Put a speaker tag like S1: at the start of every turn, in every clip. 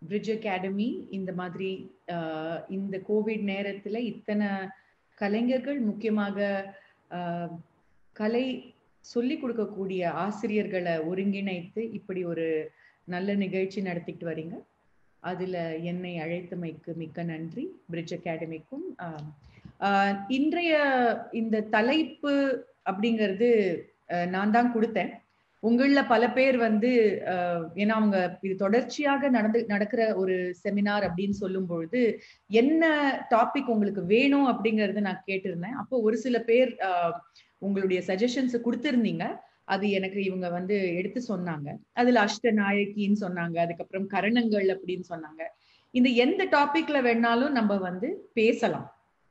S1: bridge academy இந்த மாதிரி ஆஹ், இந்த கோவிட் நேரத்துல இத்தனை கலைஞர்கள் முக்கியமாக ஆஹ், கலை சொல்லிக் கொடுக்கக்கூடிய ஆசிரியர்களை ஒருங்கிணைத்து இப்படி ஒரு நல்ல நிகழ்ச்சி நடத்திட்டு வரீங்க அதுல என்னை அழைத்தமைக்கு மிக்க நன்றி பிரிட்ஜ் அகாடமிக்கும் ஆஹ், ஆஹ், இன்றைய இந்த தலைப்பு அப்படிங்கிறது ஆஹ், நான் தான் கொடுத்தேன் உங்கள பல பேர் வந்து ஆஹ், ஏன்னா அவங்க இது தொடர்ச்சியாக நடந்து நடக்கிற ஒரு செமினார் அப்படின்னு சொல்லும் பொழுது என்ன டாபிக் உங்களுக்கு வேணும் அப்படிங்கறது நான் கேட்டிருந்தேன் அப்போ ஒரு சில பேர் ஆஹ், உங்களுடைய சஜஷன்ஸ் கொடுத்திருந்தீங்க அது எனக்கு இவங்க வந்து எடுத்து சொன்னாங்க அதுல அஷ்ட நாயகின்னு சொன்னாங்க அதுக்கப்புறம் கரணங்கள் அப்படின்னு சொன்னாங்க இந்த எந்த டாபிக்ல வேணாலும் நம்ம வந்து பேசலாம்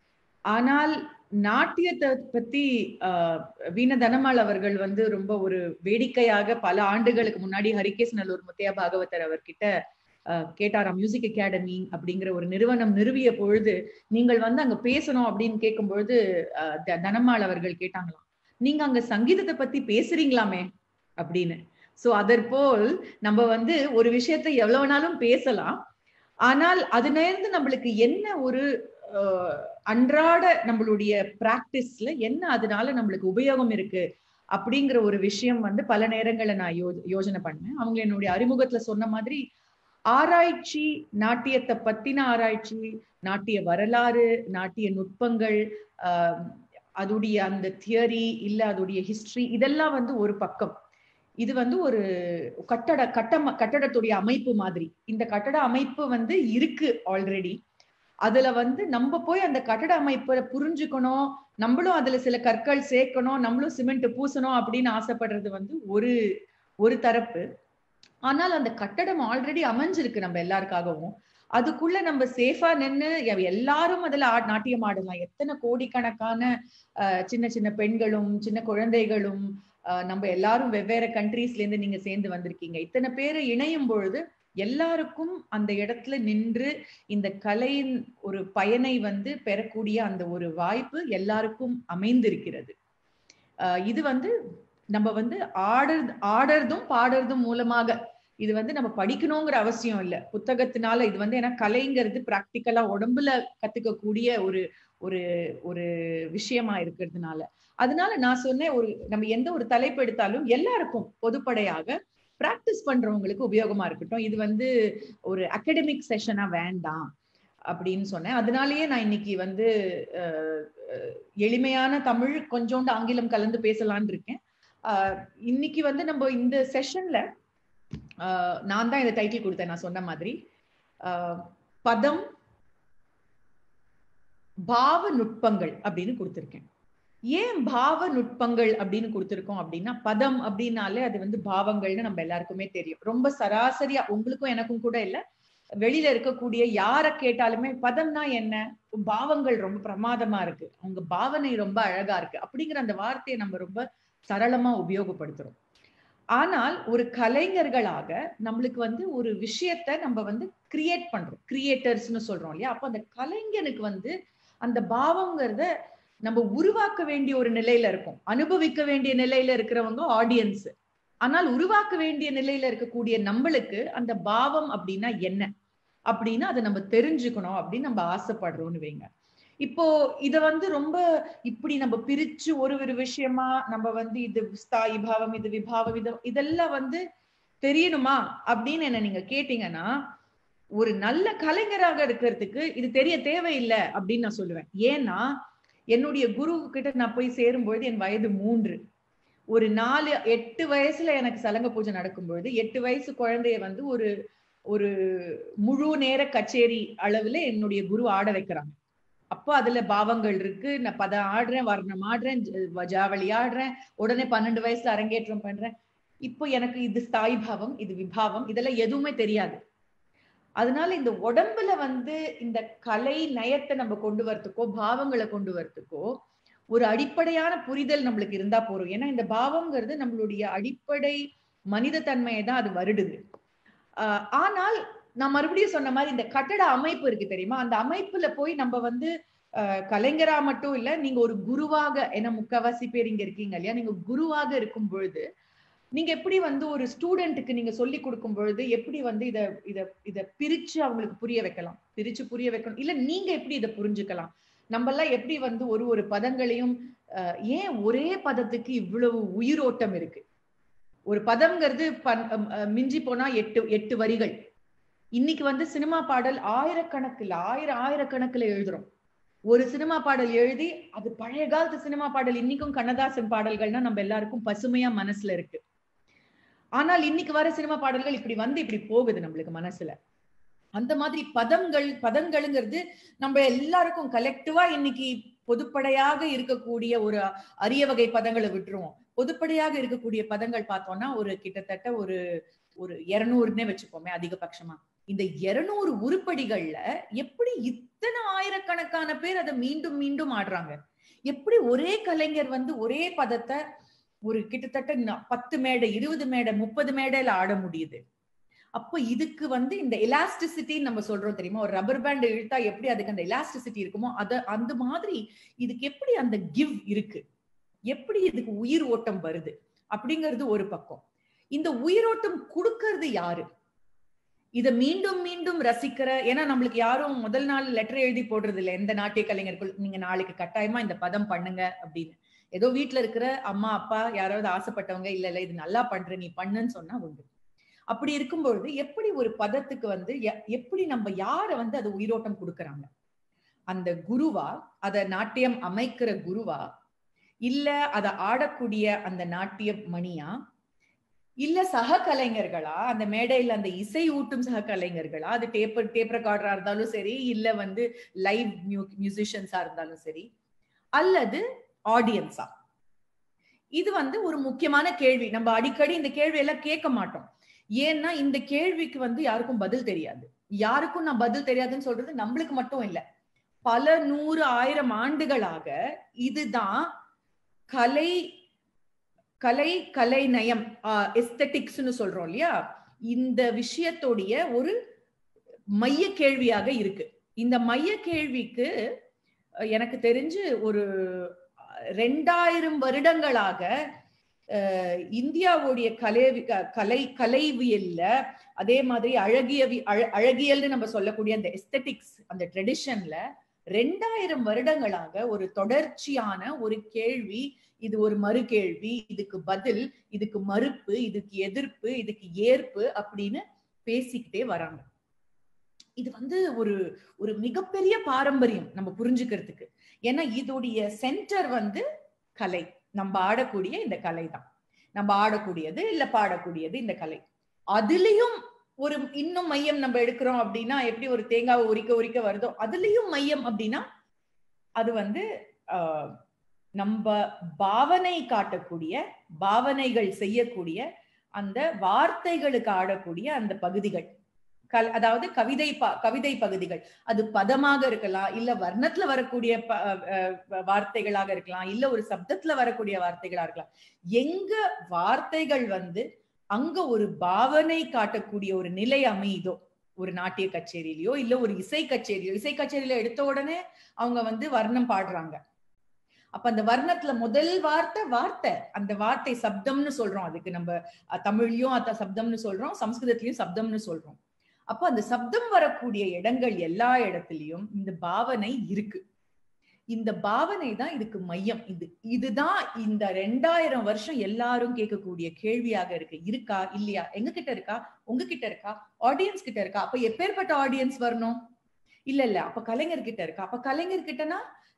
S1: ஆனால் நாட்டியத்தை பத்தி ஆஹ், வீண தனமால் அவர்கள் வந்து ரொம்ப ஒரு வேடிக்கையாக பல ஆண்டுகளுக்கு முன்னாடி ஹரிகேஸ் நல்லூர் முத்தையா பாகவதர் அவர்கிட்ட ஆஹ், கேட்டாராம் மியூசிக் அகாடமி அப்படிங்கிற ஒரு நிறுவனம் நிறுவிய பொழுது நீங்கள் வந்து அங்க பேசணும் அப்படின்னு கேட்கும் பொழுது ஆஹ், த- தனமால் அவர்கள் கேட்டாங்களாம் நீங்க அங்க சங்கீதத்தை பத்தி பேசுறீங்களாமே அப்படின்னு சோ அதற்போல் நம்ம வந்து ஒரு விஷயத்தை எவ்வளவு நாளும் பேசலாம் ஆனால் அதுல இருந்து நம்மளுக்கு என்ன ஒரு ஆஹ், அன்றாட நம்மளுடைய பிராக்டிஸ்ல என்ன அதனால நம்மளுக்கு உபயோகம் இருக்கு அப்படிங்கிற ஒரு விஷயம் வந்து பல நேரங்கள்ல நான் யோ யோசனை பண்ணேன் அவங்க என்னுடைய அறிமுகத்துல சொன்ன மாதிரி ஆராய்ச்சி நாட்டியத்தை பத்தின ஆராய்ச்சி நாட்டிய வரலாறு நாட்டிய நுட்பங்கள் ஆஹ், அதுடைய அந்த தியரி இல்ல அதுடைய ஹிஸ்டரி இதெல்லாம் வந்து ஒரு பக்கம் இது வந்து ஒரு கட்டட கட்டம் கட்டடத்துடைய அமைப்பு மாதிரி இந்த கட்டட அமைப்பு வந்து இருக்கு ஆல்ரெடி அதுல வந்து நம்ம போய் அந்த கட்டட அமைப்பை புரிஞ்சுக்கணும் நம்மளும் அதுல சில கற்கள் சேர்க்கணும் நம்மளும் சிமெண்ட் பூசணும் அப்படின்னு ஆசைப்படுறது வந்து ஒரு ஒரு தரப்பு ஆனால் அந்த கட்டடம் ஆல்ரெடி அமைஞ்சிருக்கு நம்ம எல்லாருக்காகவும் அதுக்குள்ள நம்ம சேஃபா நின்னு எ- எல்லாரும் அதுல ஆ- நாட்டியம் ஆடலாம் எத்தனை கோடிக்கணக்கான அஹ், சின்ன சின்ன பெண்களும் சின்ன குழந்தைகளும் அஹ், நம்ம எல்லாரும் வெவ்வேறு கண்ட்ரீஸ்ல இருந்து நீங்க சேர்ந்து வந்திருக்கீங்க இத்தனை பேர் இணையும் பொழுது எல்லாருக்கும் அந்த இடத்துல நின்று இந்த கலையின் ஒரு பயனை வந்து பெறக்கூடிய அந்த ஒரு வாய்ப்பு எல்லாருக்கும் அமைந்திருக்கிறது அஹ், இது வந்து நம்ம வந்து ஆடர் ஆடுறதும் பாடுறதும் மூலமாக இது வந்து நம்ம படிக்கணுங்கிற அவசியம் இல்ல புத்தகத்தினால இது வந்து ஏன்னா கலைங்கிறது பிராக்டிக்கலா உடம்புல கத்துக்கக்கூடிய ஒரு ஒரு ஒரு விஷயமா இருக்கிறதுனால அதனால நான் சொன்னேன் ஒரு நம்ம எந்த ஒரு தலைப்பு எடுத்தாலும் எல்லாருக்கும் பொதுப்படையாக பிராக்டிஸ் பண்றவங்களுக்கு உபயோகமா இருக்கட்டும் இது வந்து ஒரு அகடமிக் செஷனா வேண்டாம் அப்படின்னு சொன்னேன் அதனாலயே நான் இன்னைக்கு வந்து அஹ், அஹ், எளிமையான தமிழ் கொஞ்சோண்டு ஆங்கிலம் கலந்து பேசலாம்னு இருக்கேன் அஹ், இன்னைக்கு வந்து நம்ம இந்த செஷன்ல நான் தான் இந்த டைட்டில் கொடுத்தேன் நான் சொன்ன மாதிரி அஹ், பதம் பாவ நுட்பங்கள் அப்படின்னு கொடுத்திருக்கேன் ஏன் பாவ நுட்பங்கள் அப்படின்னு கொடுத்திருக்கோம் அப்படின்னா பதம் அப்படின்னாலே அது வந்து பாவங்கள்னு நம்ம எல்லாருக்குமே தெரியும் ரொம்ப சராசரியா உங்களுக்கும் எனக்கும் கூட இல்ல வெளியில இருக்கக்கூடிய யார கேட்டாலுமே பதம்னா என்ன பாவங்கள் ரொம்ப பிரமாதமா இருக்கு அவங்க பாவனை ரொம்ப அழகா இருக்கு அப்படிங்கிற அந்த வார்த்தையை நம்ம ரொம்ப சரளமா உபயோகப்படுத்துறோம் ஆனால் ஒரு கலைஞர்களாக நம்மளுக்கு வந்து ஒரு விஷயத்த நம்ம வந்து கிரியேட் பண்றோம் கிரியேட்டர்ஸ்னு சொல்றோம் இல்லையா அப்ப அந்த கலைஞனுக்கு வந்து அந்த பாவங்கிறத நம்ம உருவாக்க வேண்டிய ஒரு நிலையில இருக்கும் அனுபவிக்க வேண்டிய நிலையில இருக்கிறவங்க ஆடியன்ஸ் ஆனால் உருவாக்க வேண்டிய நிலையில இருக்கக்கூடிய நம்மளுக்கு அந்த பாவம் அப்படின்னா என்ன அப்படின்னு அதை நம்ம தெரிஞ்சுக்கணும் அப்படின்னு நம்ம ஆசைப்படுறோம்னு வைங்க இப்போ இத வந்து ரொம்ப இப்படி நம்ம பிரிச்சு ஒரு ஒரு விஷயமா நம்ம வந்து இது ஸ்தாயி பாவம் இது விபாவம் இது இதெல்லாம் வந்து தெரியணுமா அப்படின்னு என்ன நீங்க கேட்டீங்கன்னா ஒரு நல்ல கலைஞராக இருக்கிறதுக்கு இது தெரிய தேவையில்லை அப்படின்னு நான் சொல்லுவேன் ஏன்னா என்னுடைய குரு கிட்ட நான் போய் சேரும்பொழுது என் வயது மூன்று ஒரு நாலு எட்டு வயசுல எனக்கு சலங்க பூஜை நடக்கும்பொழுது எட்டு வயசு குழந்தைய வந்து ஒரு ஒரு முழு நேர கச்சேரி அளவுல என்னுடைய குரு ஆட வைக்கிறாங்க அப்போ அதுல பாவங்கள் இருக்கு நான் பதம் ஆடுறேன் வர்ணம் ஆடுறேன் ஜ- ஜாவளி ஆடுறேன் உடனே பன்னெண்டு வயசுல அரங்கேற்றம் பண்றேன் இப்போ எனக்கு இது ஸ்தாயி பாவம் இது விபாவம் இதெல்லாம் எதுவுமே தெரியாது அதனால இந்த உடம்புல வந்து இந்த கலை நயத்தை நம்ம கொண்டு வரதுக்கோ பாவங்களை கொண்டு வரதுக்கோ ஒரு அடிப்படையான புரிதல் நம்மளுக்கு இருந்தா போறோம் ஏன்னா இந்த பாவம்ங்கிறது நம்மளுடைய அடிப்படை மனித தன்மையை தான் அது வருடுது ஆஹ் ஆனால் நான் மறுபடியும் சொன்ன மாதிரி இந்த கட்டட அமைப்பு இருக்கு தெரியுமா அந்த அமைப்புல போய் நம்ம வந்து ஆஹ் கலைஞரா மட்டும் இல்ல நீங்க ஒரு குருவாக ஏன்னா முக்காவாசி பேர் இங்க இருக்கீங்க இல்லையா நீங்க குருவாக இருக்கும் பொழுது நீங்க எப்படி வந்து ஒரு ஸ்டூடெண்ட்டுக்கு நீங்க சொல்லி கொடுக்கும் பொழுது எப்படி வந்து இத இத இத பிரிச்சு அவங்களுக்கு புரிய வைக்கலாம் பிரிச்சு புரிய வைக்கணும் இல்ல நீங்க எப்படி இதை புரிஞ்சுக்கலாம் நம்ம எல்லாம் எப்படி வந்து ஒரு ஒரு பதங்களையும் அஹ், ஏன் ஒரே பதத்துக்கு இவ்வளவு உயிரோட்டம் இருக்கு ஒரு பதம்ங்கிறது பன்- அம், அஹ், மிஞ்சி போனா எட்டு எட்டு வரிகள் இன்னைக்கு வந்து சினிமா பாடல் ஆயிரக்கணக்குல ஆயிரம் ஆயிரக்கணக்குல எழுதுறோம் ஒரு சினிமா பாடல் எழுதி அது பழைய காலத்து சினிமா பாடல் இன்னைக்கும் கண்ணதாசன் பாடல்கள்னா நம்ம எல்லாருக்கும் பசுமையா மனசுல இருக்கு ஆனால் இன்னைக்கு வர சினிமா பாடல்கள் இப்படி வந்து இப்படி போகுது நம்மளுக்கு மனசுல அந்த மாதிரி பதங்கள் பதங்களுங்கிறது நம்ம எல்லாருக்கும் கலெக்டிவா இன்னைக்கு பொதுப்படையாக இருக்கக்கூடிய ஒரு அரிய வகை பதங்களை விட்டுருவோம் பொதுப்படையாக இருக்கக்கூடிய பதங்கள் பார்த்தோம்னா ஒரு கிட்டத்தட்ட ஒரு ஒரு இருநூறுன்னே வச்சுப்போமே அதிகபட்சமா இந்த இருநூறு உருப்படிகள்ல எப்படி இத்தனை ஆயிரக்கணக்கான பேர் அதை மீண்டும் மீண்டும் ஆடுறாங்க எப்படி ஒரே கலைஞர் வந்து ஒரே பதத்தை ஒரு கிட்டத்தட்ட ந- பத்து மேடை இருபது மேடை முப்பது மேடையில ஆட முடியுது அப்போ இதுக்கு வந்து இந்த எலாஸ்டிசிட்டி நம்ம சொல்றோம் தெரியுமா ஒரு ரப்பர் பேண்ட் இழுத்தா எப்படி அதுக்கு அந்த எலாஸ்டிசிட்டி இருக்குமோ அத அந்த மாதிரி இதுக்கு எப்படி அந்த கிவ் இருக்கு எப்படி இதுக்கு உயிர் ஓட்டம் வருது அப்படிங்கிறது ஒரு பக்கம் இந்த உயிரோட்டம் கொடுக்கறது யாரு இத மீண்டும் மீண்டும் ரசிக்கிற ஏன்னா நம்மளுக்கு யாரும் முதல் நாள் லெட்டர் எழுதி போடுறது இல்ல எந்த நாட்டிய கலைஞர்கள் நீங்க நாளைக்கு கட்டாயமா இந்த பதம் பண்ணுங்க அப்படின்னு ஏதோ வீட்ல இருக்கிற அம்மா அப்பா யாராவது ஆசைப்பட்டவங்க இல்ல இல்ல இது நல்லா பண்ற நீ பண்ணுன்னு சொன்னா உண்டு அப்படி இருக்கும்பொழுது எப்படி ஒரு பதத்துக்கு வந்து எ- எப்படி நம்ம யார வந்து அது உயிரோட்டம் கொடுக்கறாங்க அந்த குருவா அத நாட்டியம் அமைக்கிற குருவா இல்ல அத ஆடக்கூடிய அந்த நாட்டிய மணியா இல்ல சக கலைஞர்களா அந்த மேடையில அந்த இசை ஊட்டும் சக கலைஞர்களா அது டேப் டேப் ரெக்கார்டரா இருந்தாலும் சரி இல்ல வந்து லைவ் மியூசிஷியன்ஸா இருந்தாலும் சரி அல்லது ஆடியன்ஸா இது வந்து ஒரு முக்கியமான கேள்வி நம்ம அடிக்கடி இந்த கேள்வி எல்லாம் கேட்க மாட்டோம் ஏன்னா இந்த கேள்விக்கு வந்து யாருக்கும் பதில் தெரியாது யாருக்கும் நான் பதில் தெரியாதுன்னு சொல்றது நம்மளுக்கு மட்டும் இல்ல பல நூறு ஆயிரம் ஆண்டுகளாக இதுதான் கலை கலை கலை நயம் எஸ்தட்டிக்ஸ்னு சொல்றோம் இல்லையா இந்த விஷயத்தோடைய ஒரு மைய கேள்வியாக இருக்கு இந்த மைய கேள்விக்கு அஹ், எனக்கு தெரிஞ்சு ஒரு ரெண்டாயிரம் வருடங்களாக அஹ், இந்தியாவுடைய கலை கலை கலைவியல்ல அதே மாதிரி அழகியவி அழ- அழகியல்னு நம்ம சொல்லக்கூடிய அந்த எஸ்தட்டிக்ஸ் அந்த ட்ரெடிஷன்ல ரெண்டாயிரம் வருடங்களாக ஒரு தொடர்ச்சியான ஒரு கேள்வி இது ஒரு மறு கேள்வி இதுக்கு பதில் இதுக்கு மறுப்பு இதுக்கு எதிர்ப்பு இதுக்கு ஏற்பு அப்படின்னு பேசிக்கிட்டே வராங்க இது வந்து ஒரு ஒரு மிகப்பெரிய பாரம்பரியம் நம்ம புரிஞ்சுக்கிறதுக்கு ஏன்னா இதோடைய சென்டர் வந்து கலை நம்ம ஆடக்கூடிய இந்த கலை தான் நம்ம ஆடக்கூடியது இல்ல பாடக்கூடியது இந்த கலை அதுலயும் ஒரு இன்னும் மையம் நம்ம எடுக்கிறோம் அப்படின்னா எப்படி ஒரு தேங்காவை உரிக்க உரிக்க வருதோ அதுலயும் மையம் அப்படின்னா அது வந்து ஆஹ், நம்ம பாவனை காட்டக்கூடிய பாவனைகள் செய்யக்கூடிய அந்த வார்த்தைகளுக்கு ஆடக்கூடிய அந்த பகுதிகள் கல் அதாவது கவிதை ப- கவிதை பகுதிகள் அது பதமாக இருக்கலாம் இல்ல வர்ணத்துல வரக்கூடிய ப- அஹ் அஹ் வார்த்தைகளாக இருக்கலாம் இல்ல ஒரு சப்தத்துல வரக்கூடிய வார்த்தைகளா இருக்கலாம் எங்க வார்த்தைகள் வந்து அங்க ஒரு பாவனை காட்டக்கூடிய ஒரு நிலை அமையுதோ ஒரு நாட்டிய கச்சேரியிலயோ இல்ல ஒரு இசை கச்சேரியோ இசை கச்சேரியில எடுத்த உடனே அவங்க வந்து வர்ணம் பாடுறாங்க அப்ப அந்த வர்ணத்துல முதல் வார்த்தை வார்த்தை அந்த வார்த்தை சப்தம்னு சொல்றோம் அதுக்கு நம்ம அஹ், தமிழ்லயும் அத சப்தம்னு சொல்றோம் சம்ஸ்கிருதத்திலயும் சப்தம்னு சொல்றோம் அப்ப அந்த சப்தம் வரக்கூடிய இடங்கள் எல்லா இடத்துலயும் இந்த பாவனை இருக்கு இந்த பாவனை தான் இதுக்கு மையம் இது இதுதான் இந்த ரெண்டாயிரம் வருஷம் எல்லாரும் கேட்கக்கூடிய கேள்வியாக இருக்கு இருக்கா இல்லையா எங்க கிட்ட இருக்கா உங்ககிட்ட இருக்கா ஆடியன்ஸ் கிட்ட இருக்கா அப்ப எப்பேற்பட்ட ஆடியன்ஸ் வரணும் இல்ல இல்ல அப்ப கலைஞர் கிட்ட இருக்கா அப்ப கலைஞர் கிட்டனா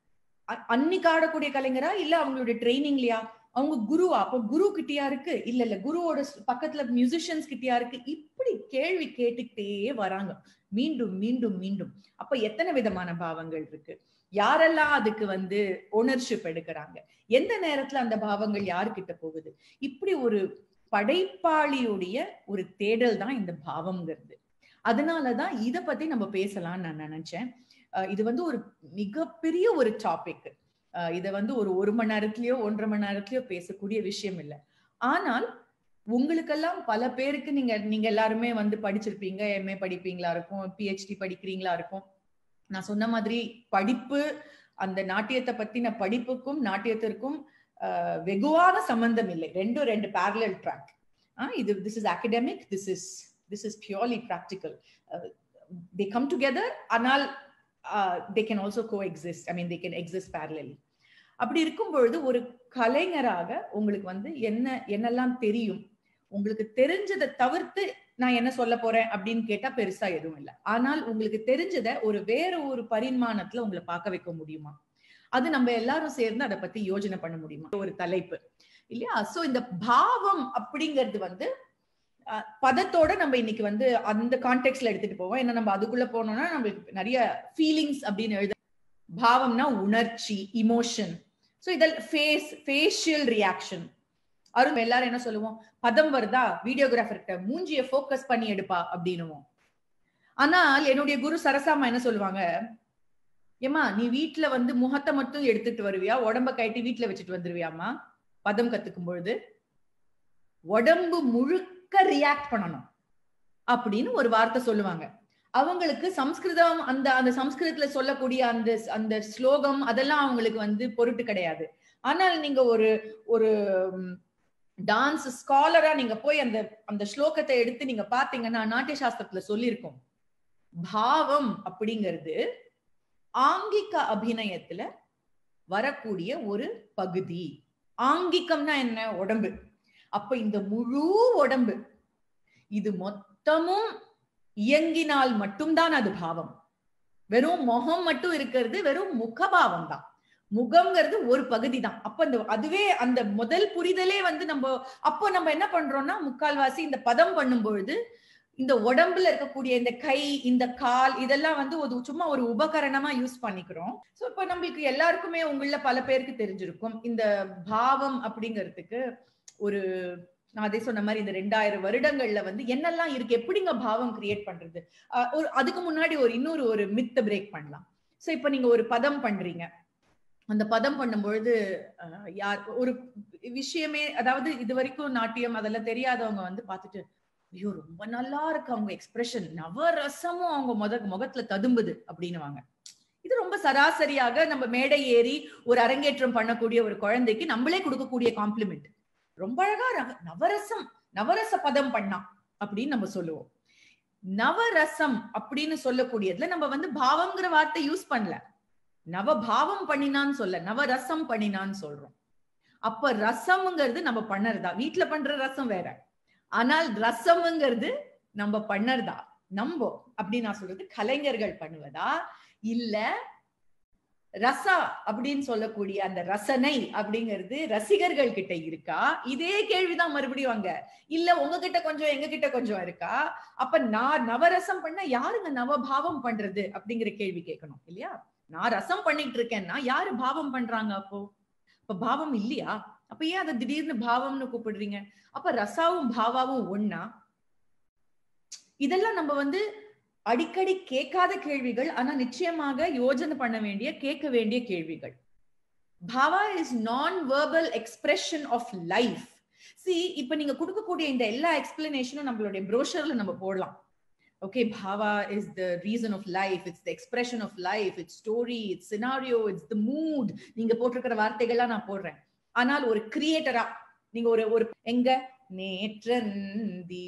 S1: அ- அன்னைக்கு ஆடக்கூடிய கலைஞரா இல்ல அவங்களுடைய ட்ரைனிங்லயா அவங்க குருவா அப்ப குரு கிட்டயா இருக்கு இல்ல இல்ல குருவோட ஸ்- பக்கத்துல மியூசிஷியன்ஸ் கிட்டயா இருக்கு இப்படி கேள்வி கேட்டுக்கிட்டே வராங்க மீண்டும் மீண்டும் மீண்டும் அப்ப எத்தனை விதமான பாவங்கள் இருக்கு யாரெல்லாம் அதுக்கு வந்து ஓனர்ஷிப் எடுக்கிறாங்க எந்த நேரத்துல அந்த பாவங்கள் யாருக்கிட்ட போகுது இப்படி ஒரு படைப்பாளியுடைய ஒரு தேடல் தான் இந்த பாவம்ங்கிறது அதனாலதான் இத பத்தி நம்ம பேசலாம்னு நான் நினைச்சேன் அஹ் இது வந்து ஒரு மிகப்பெரிய ஒரு டாபிக் இத வந்து ஒரு ஒரு மணி நேரத்திலயோ ஒன்றரை மணி நேரத்திலயோ பேசக்கூடிய விஷயம் இல்லை ஆனால் உங்களுக்கெல்லாம் பல பேருக்கு நீங்க நீங்க எல்லாருமே வந்து படிச்சிருப்பீங்க எம்ஏ படிப்பீங்களா இருக்கும் பிஹெச்டி படிக்கிறீங்களா இருக்கும் நான் சொன்ன மாதிரி படிப்பு அந்த நாட்டியத்தை பத்தின படிப்புக்கும் நாட்டியத்திற்கும் ஆஹ், வெகுவான சம்பந்தம் இல்லை ரெண்டும் ரெண்டு parallel ட்ராக் இது this is academic this is this is purely practical they come together ஆனால் they can also coexist I mean they can exist parallelly அப்படி இருக்கும் பொழுது ஒரு கலைஞராக உங்களுக்கு வந்து என்ன என்னெல்லாம் தெரியும் உங்களுக்கு தெரிஞ்சதை தவிர்த்து நான் என்ன சொல்ல போறேன் அப்படின்னு கேட்டா பெருசா எதுவும் இல்லை ஆனால் உங்களுக்கு தெரிஞ்சதை ஒரு வேற ஒரு பரிமாணத்துல உங்களை பார்க்க வைக்க முடியுமா அது நம்ம எல்லாரும் சேர்ந்து அதை பத்தி யோஜனை பண்ண முடியுமா ஒரு தலைப்பு இல்லையா சோ இந்த பாவம் அப்படிங்கிறது வந்து பதத்தோட நம்ம இன்னைக்கு வந்து அந்த கான்டெக்ட்ல எடுத்துட்டு போவோம் ஏன்னா நம்ம அதுக்குள்ள போனோம்னா நம்மளுக்கு நிறைய ஃபீலிங்ஸ் அப்படின்னு எழுத பாவம்னா உணர்ச்சி இமோஷன் ஸோ இதெல்லாம் ஃபேஸ் ஃபேஷியல் ரியாக்ஷன் அருண் எல்லாரும் என்ன சொல்லுவோம் பதம் வருதா வீடியோகிராஃபர்கிட்ட மூஞ்சிய ஃபோக்கஸ் பண்ணி எடுப்பா அப்படின்னுவோம் ஆனால் என்னுடைய குரு சரசாமா என்ன சொல்லுவாங்க ஏமா நீ வீட்டுல வந்து முகத்தை மட்டும் எடுத்துட்டு வருவியா உடம்ப கட்டி வீட்டுல வச்சுட்டு வந்துருவியாமா பதம் கத்துக்கும் பொழுது உடம்பு முழுக்க ரியாக்ட் பண்ணணும் அப்படின்னு ஒரு வார்த்தை சொல்லுவாங்க அவங்களுக்கு சம்ஸ்கிருதம் அந்த அந்த சம்ஸ்கிருதத்துல சொல்லக்கூடிய அந்த அந்த ஸ்லோகம் அதெல்லாம் அவங்களுக்கு வந்து பொருட்டு கிடையாது ஆனால் நீங்க ஒரு ஒரு டான்ஸ் ஸ்காலரா நீங்க போய் அந்த அந்த ஸ்லோகத்தை எடுத்து நீங்க பாத்தீங்கன்னா நாட்டிய சாஸ்திரத்துல சொல்லியிருக்கோம் பாவம் அப்படிங்கிறது ஆங்கிக அபிநயத்துல வரக்கூடிய ஒரு பகுதி ஆங்கிக்கம்னா என்ன உடம்பு அப்ப இந்த முழு உடம்பு இது மொத்தமும் இயங்கினால் மட்டும்தான் அது பாவம் வெறும் முகம் மட்டும் இருக்கிறது வெறும் முகபாவம் தான் முகம்ங்கிறது ஒரு பகுதி தான் அப்ப இந்த அதுவே அந்த முதல் புரிதலே வந்து நம்ம அப்போ நம்ம என்ன பண்றோம்னா முக்கால்வாசி இந்த பதம் பண்ணும் பொழுது இந்த உடம்புல இருக்கக்கூடிய இந்த கை இந்த கால் இதெல்லாம் வந்து ஒரு சும்மா ஒரு உபகரணமா யூஸ் பண்ணிக்கிறோம் சோ இப்ப நம்மளுக்கு எல்லாருக்குமே உங்கள பல பேருக்கு தெரிஞ்சிருக்கும் இந்த பாவம் அப்படிங்கிறதுக்கு ஒரு நான் அதே சொன்ன மாதிரி இந்த ரெண்டாயிரம் வருடங்கள்ல வந்து என்னெல்லாம் இருக்கு எப்படிங்க பாவம் கிரியேட் பண்றது ஒரு அதுக்கு முன்னாடி ஒரு இன்னொரு ஒரு மித்த பிரேக் பண்ணலாம் சோ இப்ப நீங்க ஒரு பதம் பண்றீங்க அந்த பதம் பண்ணும்பொழுது யார் ஒரு விஷயமே அதாவது இது வரைக்கும் நாட்டியம் அதெல்லாம் தெரியாதவங்க வந்து பார்த்துட்டு ஐயோ ரொம்ப நல்லா இருக்கு அவங்க எக்ஸ்பிரஷன் நவரசமும் அவங்க முத முகத்துல ததும்புது அப்படின்னுவாங்க இது ரொம்ப சராசரியாக நம்ம மேடை ஏறி ஒரு அரங்கேற்றம் பண்ணக்கூடிய ஒரு குழந்தைக்கு நம்மளே கொடுக்கக்கூடிய காம்ப்ளிமெண்ட் ரொம்ப அழகா நவரசம் நவரச பதம் பண்ணா அப்படின்னு நம்ம சொல்லுவோம் நவரசம் அப்படின்னு சொல்லக்கூடியதுல நம்ம வந்து பாவம்ங்கிற வார்த்தை யூஸ் பண்ணல நவபாவம் பண்ணினான்னு சொல்ல நவரசம் பண்ணினான்னு சொல்றோம் அப்ப ரசம்ங்கிறது நம்ம பண்ணறதா வீட்டுல பண்ற ரசம் வேற ஆனால் ரசம்ங்கிறது நம்ம பண்ணறதா நம்ப அப்படி நான் சொல்றது கலைஞர்கள் பண்ணுவதா இல்ல ரசா அப்படின்னு சொல்லக்கூடிய அந்த ரசனை அப்படிங்கிறது ரசிகர்கள் கிட்ட இருக்கா இதே கேள்விதான் மறுபடியும் அங்க இல்ல உங்ககிட்ட கொஞ்சம் எங்க கிட்ட கொஞ்சம் இருக்கா அப்ப நான் நவரசம் பண்ண யாருங்க நவபாவம் பண்றது அப்படிங்கிற கேள்வி கேட்கணும் இல்லையா நான் ரசம் பண்ணிட்டு இருக்கேன்னா யாரு பாவம் பண்றாங்க அப்போ இப்ப பாவம் இல்லையா அப்ப ஏன் அதை திடீர்னு பாவம்னு கூப்பிடுறீங்க அப்ப ரசாவும் பாவாவும் ஒன்னா இதெல்லாம் நம்ம வந்து அடிக்கடி கேட்காத கேள்விகள் ஆனா நிச்சயமாக யோஜனை பண்ண வேண்டிய கேட்க வேண்டிய கேள்விகள் bhava is non verbal expression of life சி இப்ப நீங்க கொடுக்கக்கூடிய இந்த எல்லா எக்ஸ்பிளனேஷனும் நம்மளுடைய ப்ரோஷர்ல நம்ம போடலாம் okay bhava is the reason of life it's the expression of life it's story it's scenario it's the mood நீங்க போட்டிருக்கிற வார்த்தைகள்லாம் நான் போடுறேன் ஆனால் ஒரு கிரியேட்டரா நீங்க ஒரு ஒரு எங்க நேற்றந்தி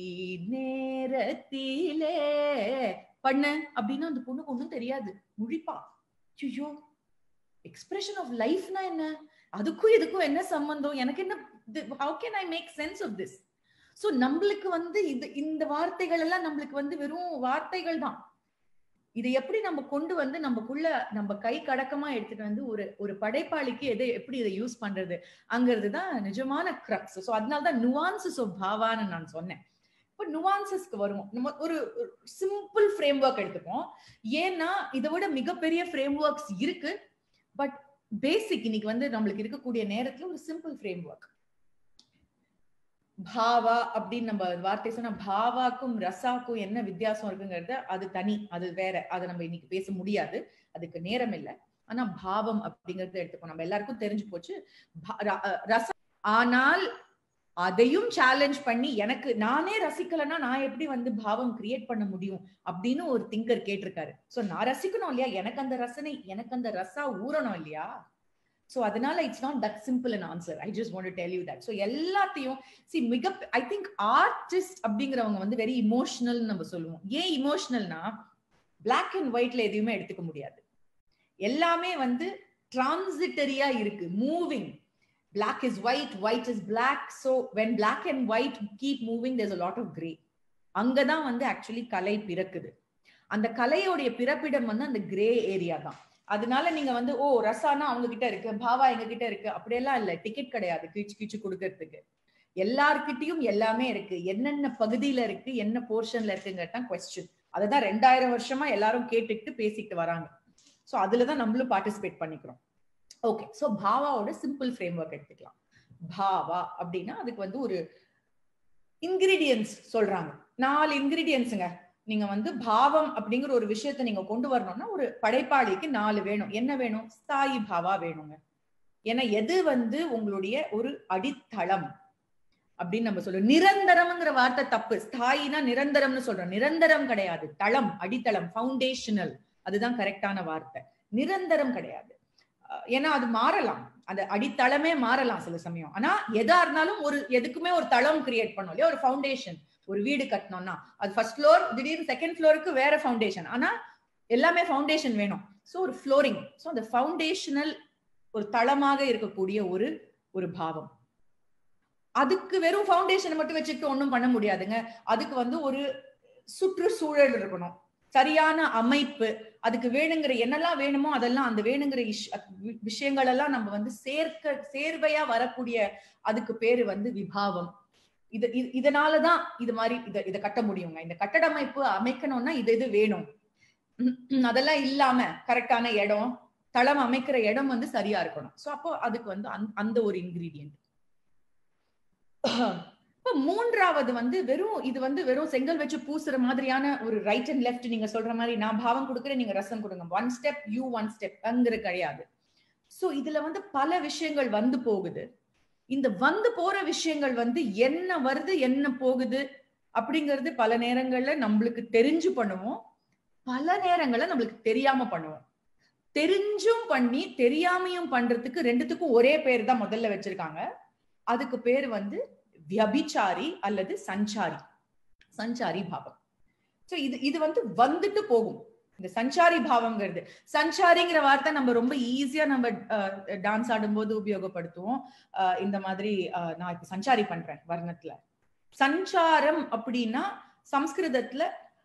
S1: நேரத்திலே பண்ண அப்படின்னா அந்த பொண்ணுக்கு ஒண்ணும் தெரியாது முழிப்பா ஐயோ எக்ஸ்பிரஷன் ஆஃப் லைஃப்னா என்ன அதுக்கும் இதுக்கும் என்ன சம்பந்தம் எனக்கு என்ன how can I make sense of this so நம்மளுக்கு வந்து இது இந்த வார்த்தைகள் எல்லாம் நம்மளுக்கு வந்து வெறும் வார்த்தைகள் தான் இதை எப்படி நம்ம கொண்டு வந்து நமக்குள்ள நம்ம கை கடக்கமா எடுத்துட்டு வந்து ஒரு ஒரு படைப்பாளிக்கு எதை எப்படி இதை யூஸ் பண்றது அங்கிறது தான் நிஜமான கிரக்ஸ் ஸோ அதனாலதான் நுவான்சஸ் ஆஃப் பாவான்னு நான் சொன்னேன் இப்போ நுவான்சஸ்க்கு வருவோம் நம்ம ஒரு சிம்பிள் ஃப்ரேம் ஒர்க் எடுத்துப்போம் ஏன்னா இதை விட மிகப்பெரிய ஃப்ரேம் ஒர்க்ஸ் இருக்கு பட் பேசிக் இன்னைக்கு வந்து நம்மளுக்கு இருக்கக்கூடிய நேரத்துல ஒரு சிம்பிள் ஃப்ரேம் ஒர்க் பாவா அப்படின்னு நம்ம வார்த்தை சொன்னா பாவாக்கும் ரசாக்கும் என்ன வித்தியாசம் இருக்குங்கிறத அது தனி அது வேற அதை நம்ம இன்னைக்கு பேச முடியாது அதுக்கு நேரம் இல்லை ஆனா பாவம் அப்படிங்கறத எடுத்துப்போம் நம்ம எல்லாருக்கும் தெரிஞ்சு போச்சு ரசம் ஆனால் அதையும் சேலஞ்ச் பண்ணி எனக்கு நானே ரசிக்கலன்னா நான் எப்படி வந்து பாவம் கிரியேட் பண்ண முடியும் அப்படின்னு ஒரு திங்கர் கேட்டிருக்காரு சோ நான் ரசிக்கணும் இல்லையா எனக்கு அந்த ரசனை எனக்கு அந்த ரசா ஊறணும் இல்லையா ஸோ அதனால it's not that simple an answer I just want tell you that so எல்லாத்தையும் சி மிக ஐ திங்க் ஆர்டிஸ்ட் அப்படிங்கிறவங்க வந்து வெரி இமோஷனல் நம்ம சொல்லுவோம் ஏன் இமோஷனல்னா பிளாக் அண்ட் ஒயிட்ல எதையுமே எடுத்துக்க முடியாது எல்லாமே வந்து டிரான்சிட்டரியா இருக்கு moving black is white white is black so when black and white keep moving there's a lot of gray அங்கதான் வந்து ஆக்சுவலி கலை பிறக்குது அந்த கலையோடைய பிறப்பிடம் வந்து அந்த கிரே ஏரியா தான் அதனால நீங்க வந்து ஓ ரசானா அவங்க கிட்ட இருக்கு பாவா எங்க கிட்ட இருக்கு அப்படியெல்லாம் இல்ல டிக்கெட் கிடையாது கீச்சு கீச்சு கொடுக்கறதுக்கு எல்லார்கிட்டயும் எல்லாமே இருக்கு என்னென்ன பகுதியில இருக்கு என்ன போர்ஷன்ல இருக்குங்கிறது தான் கொஸ்டின் அதுதான் ரெண்டாயிரம் வருஷமா எல்லாரும் கேட்டுக்கிட்டு பேசிக்கிட்டு வராங்க ஸோ அதுலதான் நம்மளும் பார்ட்டிசிபேட் பண்ணிக்கிறோம் ஓகே ஸோ பாவாவோட சிம்பிள் ஃப்ரேம் ஒர்க் எடுத்துக்கலாம் பாவா அப்படின்னா அதுக்கு வந்து ஒரு இன்கிரீடியன்ஸ் சொல்றாங்க நாலு இன்கிரீடியன்ஸுங்க நீங்க வந்து பாவம் அப்படிங்கிற ஒரு விஷயத்த நீங்க கொண்டு வரணும்னா ஒரு படைப்பாளிக்கு நாலு வேணும் என்ன வேணும் ஸ்தாயி பாவா வேணுங்க ஏன்னா எது வந்து உங்களுடைய ஒரு அடித்தளம் அப்படின்னு நம்ம சொல்லுவோம் நிரந்தரம்ங்கிற வார்த்தை தப்பு ஸ்தாயினா நிரந்தரம்னு சொல்றோம் நிரந்தரம் கிடையாது தளம் அடித்தளம் ஃபவுண்டேஷனல் அதுதான் கரெக்டான வார்த்தை நிரந்தரம் கிடையாது ஏன்னா அது மாறலாம் அந்த அடித்தளமே மாறலாம் சில சமயம் ஆனா எதா இருந்தாலும் ஒரு எதுக்குமே ஒரு தளம் கிரியேட் பண்ணும் இல்லையா ஒரு ஃபவுண்டேஷன் ஒரு வீடு கட்டணும்னா அது ஃபர்ஸ்ட் ஃப்ளோர் திடீர்னு செகண்ட் ஃப்ளோருக்கு வேற ஃபவுண்டேஷன் ஆனா எல்லாமே ஃபவுண்டேஷன் வேணும் ஸோ ஒரு ஃப்ளோரிங் ஸோ அந்த ஃபவுண்டேஷனல் ஒரு தளமாக இருக்கக்கூடிய ஒரு ஒரு பாவம் அதுக்கு வெறும் ஃபவுண்டேஷனை மட்டும் வச்சுட்டு ஒன்றும் பண்ண முடியாதுங்க அதுக்கு வந்து ஒரு சுற்றுச்சூழல் இருக்கணும் சரியான அமைப்பு அதுக்கு வேணுங்கிற என்னெல்லாம் வேணுமோ அதெல்லாம் அந்த வேணுங்கிற விஷயங்கள் எல்லாம் நம்ம வந்து சேர்க்க சேர்வையா வரக்கூடிய அதுக்கு பேரு வந்து விபாவம் இது இதனாலதான் இது மாதிரி இதை இதை கட்ட முடியுங்க இந்த கட்டட அமைப்பு அமைக்கணும்னா இது இது வேணும் அதெல்லாம் இல்லாம கரெக்டான இடம் தளம் அமைக்கிற இடம் வந்து சரியா இருக்கணும் சோ அப்போ அதுக்கு வந்து அந்த ஒரு இன்கிரீடியன்ட் இப்போ மூன்றாவது வந்து வெறும் இது வந்து வெறும் செங்கல் வச்சு பூசுற மாதிரியான ஒரு ரைட் அண்ட் லெஃப்ட் நீங்க சொல்ற மாதிரி நான் பாவம் கொடுக்குறேன் நீங்க ரசம் கொடுங்க one step you one step அங்கிற கிடையாது சோ இதுல வந்து பல விஷயங்கள் வந்து போகுது இந்த வந்து போற விஷயங்கள் வந்து என்ன வருது என்ன போகுது அப்படிங்கிறது பல நேரங்கள்ல நம்மளுக்கு தெரிஞ்சு பண்ணுவோம் பல நேரங்கள்ல நம்மளுக்கு தெரியாம பண்ணுவோம் தெரிஞ்சும் பண்ணி தெரியாமையும் பண்றதுக்கு ரெண்டுத்துக்கும் ஒரே பேர் தான் முதல்ல வச்சிருக்காங்க அதுக்கு பேர் வந்து வியபிச்சாரி அல்லது சஞ்சாரி சஞ்சாரி பாவம் சோ இது இது வந்து வந்துட்டு போகும் இந்த சஞ்சாரி பாவம்ங்கிறது சஞ்சாரிங்கிற வார்த்தை நம்ம ரொம்ப ஈஸியா நம்ம டான்ஸ் ஆடும்போது உபயோகப்படுத்துவோம் இந்த மாதிரி நான் இப்ப சஞ்சாரி பண்றேன் வர்ணத்துல சஞ்சாரம் அப்படின்னா சம்ஸ்கிருதத்துல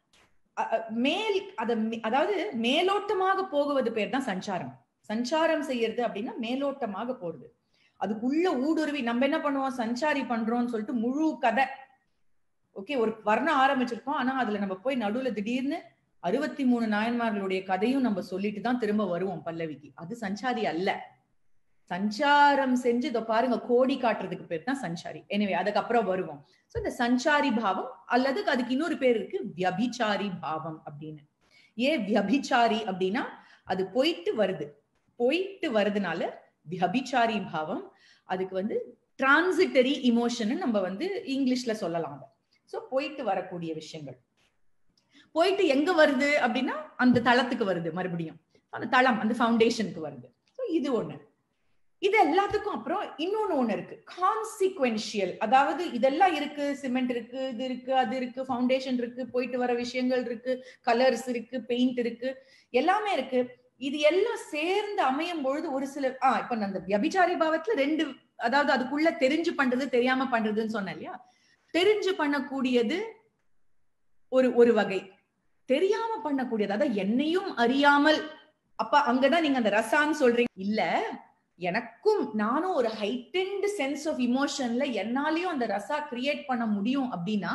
S1: மேல் அத அதாவது மேலோட்டமாக போகுவது பேர் தான் சஞ்சாரம் சஞ்சாரம் செய்யறது அப்படின்னா மேலோட்டமாக போறது அதுக்குள்ள ஊடுருவி நம்ம என்ன பண்ணுவோம் சஞ்சாரி பண்றோம்னு சொல்லிட்டு முழு கதை ஓகே ஒரு வர்ணம் ஆரம்பிச்சிருக்கோம் ஆனா அதுல நம்ம போய் நடுவுல திடீர்னு அறுபத்தி மூணு நாயன்மார்களுடைய கதையும் நம்ம சொல்லிட்டு தான் திரும்ப வருவோம் பல்லவிக்கு அது சஞ்சாரி அல்ல சஞ்சாரம் செஞ்சு இதை பாருங்க கோடி காட்டுறதுக்கு பேர் தான் சஞ்சாரி எனவே அதுக்கப்புறம் வருவோம் சோ இந்த சஞ்சாரி பாவம் அல்லது அதுக்கு இன்னொரு பேர் இருக்கு வியபிச்சாரி பாவம் அப்படின்னு ஏன் வியபிச்சாரி அப்படின்னா அது போயிட்டு வருது போயிட்டு வருதுனால வியபிச்சாரி பாவம் அதுக்கு வந்து டிரான்சிட்டரி இமோஷன் நம்ம வந்து இங்கிலீஷ்ல சொல்லலாம் சோ போயிட்டு வரக்கூடிய விஷயங்கள் போயிட்டு எங்க வருது அப்படின்னா அந்த தளத்துக்கு வருது மறுபடியும் அந்த தளம் அந்த ஃபவுண்டேஷனுக்கு வருது ஸோ இது ஒண்ணு இது எல்லாத்துக்கும் அப்புறம் இன்னொன்னு ஒண்ணு இருக்கு கான்சிக்வென்ஷியல் அதாவது இதெல்லாம் இருக்கு சிமெண்ட் இருக்கு இது இருக்கு அது இருக்கு ஃபவுண்டேஷன் இருக்கு போயிட்டு வர விஷயங்கள் இருக்கு கலர்ஸ் இருக்கு பெயிண்ட் இருக்கு எல்லாமே இருக்கு இது எல்லாம் சேர்ந்து அமையும் பொழுது ஒரு சில ஆஹ் இப்ப அந்த வியபிச்சாரி பாவத்துல ரெண்டு அதாவது அதுக்குள்ள தெரிஞ்சு பண்றது தெரியாம பண்றதுன்னு சொன்னேன் இல்லையா தெரிஞ்சு பண்ணக்கூடியது ஒரு ஒரு வகை தெரியாம பண்ணக்கூடியது அதாவது என்னையும் அறியாமல் அப்ப அங்கதான் நீங்க அந்த ரசான்னு சொல்றீங்க இல்ல எனக்கும் நானும் ஒரு ஹைட்டன்டு சென்ஸ் ஆஃப் இமோஷன்ல என்னாலையும் அந்த ரசா கிரியேட் பண்ண முடியும் அப்படின்னா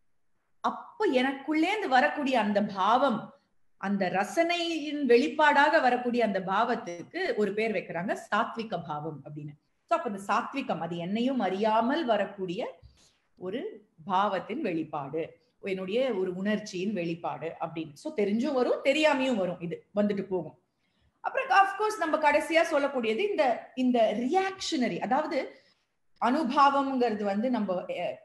S1: அப்ப எனக்குள்ளேந்து வரக்கூடிய அந்த பாவம் அந்த ரசனையின் வெளிப்பாடாக வரக்கூடிய அந்த பாவத்துக்கு ஒரு பேர் வைக்கிறாங்க சாத்விக பாவம் அப்படின்னு சோ அப்ப அந்த சாத்விகம் அது என்னையும் அறியாமல் வரக்கூடிய ஒரு பாவத்தின் வெளிப்பாடு என்னுடைய ஒரு உணர்ச்சியின் வெளிப்பாடு அப்படின்னு சோ தெரிஞ்சும் வரும் தெரியாமையும் வரும் இது வந்துட்டு போகும் அப்புறம் அப்கோர்ஸ் நம்ம கடைசியா சொல்லக்கூடியது இந்த இந்த ரியாக்ஷனரி அதாவது அனுபாவம்ங்கிறது வந்து நம்ம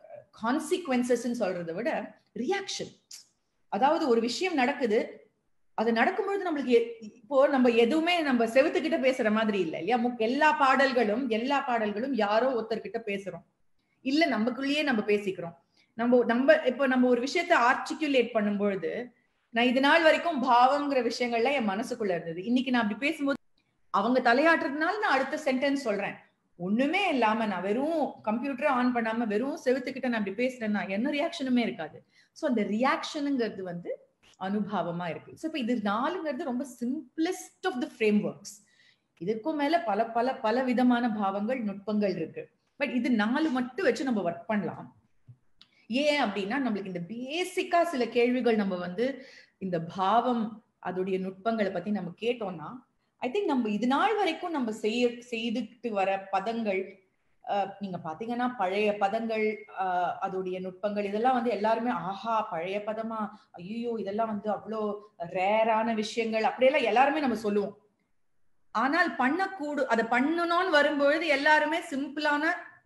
S1: கான்சிக்வன்சஸ் சொல்றதை விட ரியாக்ஷன் அதாவது ஒரு விஷயம் நடக்குது அது நடக்கும்பொழுது நம்மளுக்கு இப்போ நம்ம எதுவுமே நம்ம செவுத்துக்கிட்ட பேசுற மாதிரி இல்ல இல்லையா எல்லா பாடல்களும் எல்லா பாடல்களும் யாரோ ஒருத்தர்கிட்ட பேசுறோம் இல்ல நமக்குள்ளேயே நம்ம பேசிக்கிறோம் நம்ம நம்ம இப்போ நம்ம ஒரு விஷயத்த ஆர்டிகுலேட் பண்ணும்பொழுது நான் இது நாள் வரைக்கும் பாவம்ங்கிற விஷயங்கள்ல என் மனசுக்குள்ள இருந்தது இன்னைக்கு நான் அப்படி பேசும்போது அவங்க தலையாட்டுறதுனால நான் அடுத்த சென்டென்ஸ் சொல்றேன் ஒண்ணுமே இல்லாம நான் வெறும் கம்ப்யூட்டரை ஆன் பண்ணாம வெறும் செவுத்துக்கிட்ட நான் அப்படி பேசுறேன்னா என்ன ரியாக்ஷனுமே இருக்காது ஸோ அந்த ரியாக்ஷனுங்கிறது வந்து அனுபவமா இருக்கு ஸோ இப்போ இது நாலுங்கிறது ரொம்ப simplest of the frameworks இதுக்கும் மேல பல பல பல விதமான பாவங்கள் நுட்பங்கள் இருக்கு பட் இது நாலு மட்டும் வச்சு நம்ம ஒர்க் பண்ணலாம் ஏன் அப்படின்னா நம்மளுக்கு இந்த பேசிக்கா சில கேள்விகள் நம்ம வந்து இந்த பாவம் அதோடைய நுட்பங்களை பத்தி நம்ம கேட்டோம்னா ஐ திங்க் நம்ம இது நாள் வரைக்கும் நம்ம செய்ய செய்துட்டு வர பதங்கள் நீங்க பாத்தீங்கன்னா பழைய பதங்கள் அதோடைய நுட்பங்கள் இதெல்லாம் வந்து எல்லாருமே ஆஹா பழைய பதமா ஐயோ இதெல்லாம் வந்து அவ்வளோ ரேரான விஷயங்கள் அப்படியெல்லாம் எல்லாருமே நம்ம சொல்லுவோம் ஆனால் பண்ணக்கூடு அதை பண்ணணும்னு வரும்பொழுது எல்லாருமே சிம்பிளான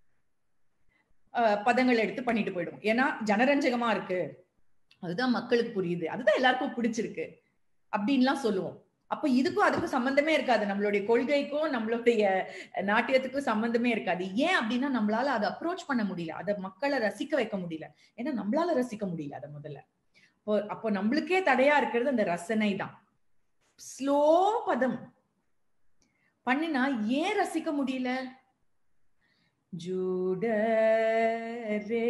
S1: பதங்கள் எடுத்து பண்ணிட்டு போயிடும் ஏன்னா ஜனரஞ்சகமா இருக்கு அதுதான் மக்களுக்கு புரியுது அதுதான் எல்லாருக்கும் பிடிச்சிருக்கு அப்படின்லாம் சொல்லுவோம் அப்ப இதுக்கும் அதுக்கும் சம்பந்தமே இருக்காது நம்மளுடைய கொள்கைக்கும் நம்மளுடைய நாட்டியத்துக்கும் சம்பந்தமே இருக்காது ஏன் அப்படின்னா நம்மளால அதை அப்ரோச் பண்ண முடியல அதை மக்களை ரசிக்க வைக்க முடியல ஏன்னா நம்மளால ரசிக்க முடியல அதை முதல்ல அப்போ அப்போ நம்மளுக்கே தடையா இருக்கிறது அந்த ரசனை தான் ஸ்லோ பதம் பண்ணினா ஏன் ரசிக்க முடியல ஜூடரே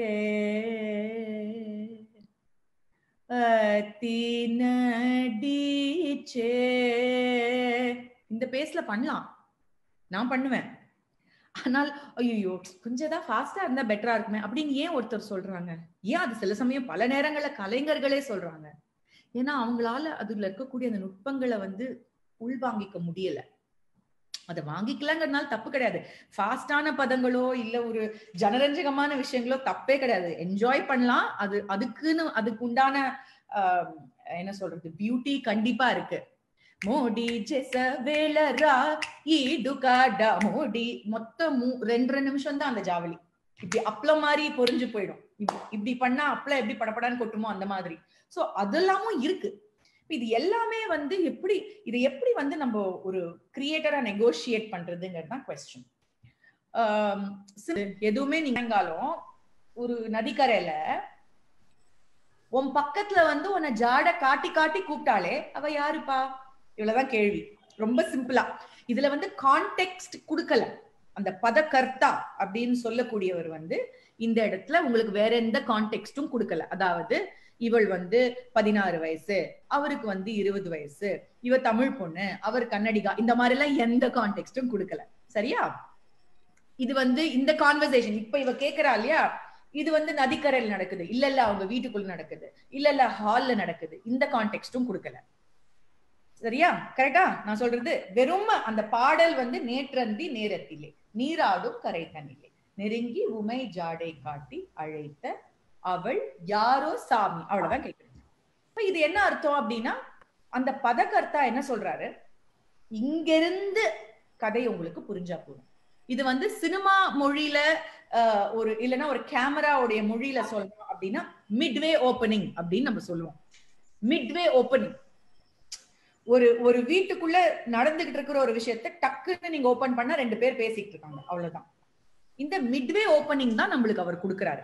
S1: அத்தினடிச்சே இந்த பேஸ்ல பண்ணலாம் நான் பண்ணுவேன் ஆனால் ஐயோ கொஞ்சம் தான் ஃபாஸ்டா இருந்தா பெட்டரா இருக்குமே அப்படின்னு ஏன் ஒருத்தர் சொல்றாங்க ஏன் அது சில சமயம் பல நேரங்கள்ல கலைஞர்களே சொல்றாங்க ஏன்னா அவங்களால அதுல இருக்கக்கூடிய அந்த நுட்பங்களை வந்து உள்வாங்கிக்க முடியல அதை வாங்கிக்கலாங்கிறதுனால தப்பு கிடையாது ஃபாஸ்டான பதங்களோ இல்ல ஒரு ஜனரஞ்சகமான விஷயங்களோ தப்பே கிடையாது என்ஜாய் பண்ணலாம் அது அதுக்குன்னு அதுக்கு உண்டான என்ன சொல்றது பியூட்டி கண்டிப்பா இருக்கு மோடி ஜெச வேலரா ஈடு காடா மோடி மொத்தம் ரெண்டு ரெண்டு நிமிஷம் தான் அந்த ஜாவலி இப்படி அப்பளம் மாதிரி பொறிஞ்சு போயிடும் இப்படி பண்ணா அப்பளம் எப்படி படப்படான்னு கொட்டுமோ அந்த மாதிரி சோ அதெல்லாமும் இருக்கு இது எல்லாமே வந்து எப்படி இதை எப்படி வந்து நம்ம ஒரு கிரியேட்டரா நெகோசியேட் பண்றதுங்கிறது தான் கொஸ்டின் எதுவுமே நீங்காலும் ஒரு நதிக்கரையில உன் பக்கத்துல வந்து உன்னை ஜாட காட்டி காட்டி கூப்பிட்டாலே அவ யாருப்பா இவ்வளவுதான் கேள்வி ரொம்ப சிம்பிளா இதுல வந்து கான்டெக்ட் கொடுக்கல அந்த பதக்கர்த்தா அப்படின்னு சொல்லக்கூடியவர் வந்து இந்த இடத்துல உங்களுக்கு வேற எந்த கான்டெக்ட்டும் கொடுக்கல அதாவது இவள் வந்து பதினாறு வயசு அவருக்கு வந்து இருபது வயசு இவ தமிழ் பொண்ணு அவர் கன்னடிகா இந்த மாதிரி எல்லாம் எந்த கான்டெக்ட்டும் கொடுக்கல சரியா இது வந்து இந்த கான்வர்சேஷன் இப்ப இவ கேக்குறா இல்லையா இது வந்து நதிக்கரையில் நடக்குது இல்ல இல்ல அவங்க வீட்டுக்குள்ள நடக்குது இல்ல இல்ல ஹால்ல நடக்குது இந்த கான்டெக்ட்டும் கொடுக்கல சரியா கரெக்டா நான் சொல்றது வெறும் அந்த பாடல் வந்து நேற்றந்தி நேரத்திலே நீராடும் கரை தண்ணிலே நெருங்கி உமை ஜாடை காட்டி அழைத்த அவள் யாரோ சாமி அவ்வளவுதான் கேட்கணும் இப்ப இது என்ன அர்த்தம் அப்படின்னா அந்த பதக்கர்த்தா என்ன சொல்றாரு இங்கிருந்து கதை உங்களுக்கு புரிஞ்சா போதும் இது வந்து சினிமா மொழியில ஒரு இல்லைன்னா ஒரு கேமராவுடைய மொழியில சொல்லணும் அப்படின்னா மிட்வே ஓப்பனிங் அப்படின்னு நம்ம சொல்லுவோம் மிட்வே ஓப்பனிங் ஒரு ஒரு வீட்டுக்குள்ள நடந்துகிட்டு இருக்கிற ஒரு விஷயத்த டக்குன்னு நீங்க ஓபன் பண்ணா ரெண்டு பேர் பேசிட்டு இருக்காங்க அவ்வளவுதான் இந்த மிட்வே ஓப்பனிங் தான் நம்மளுக்கு அவர் கொடுக்குறாரு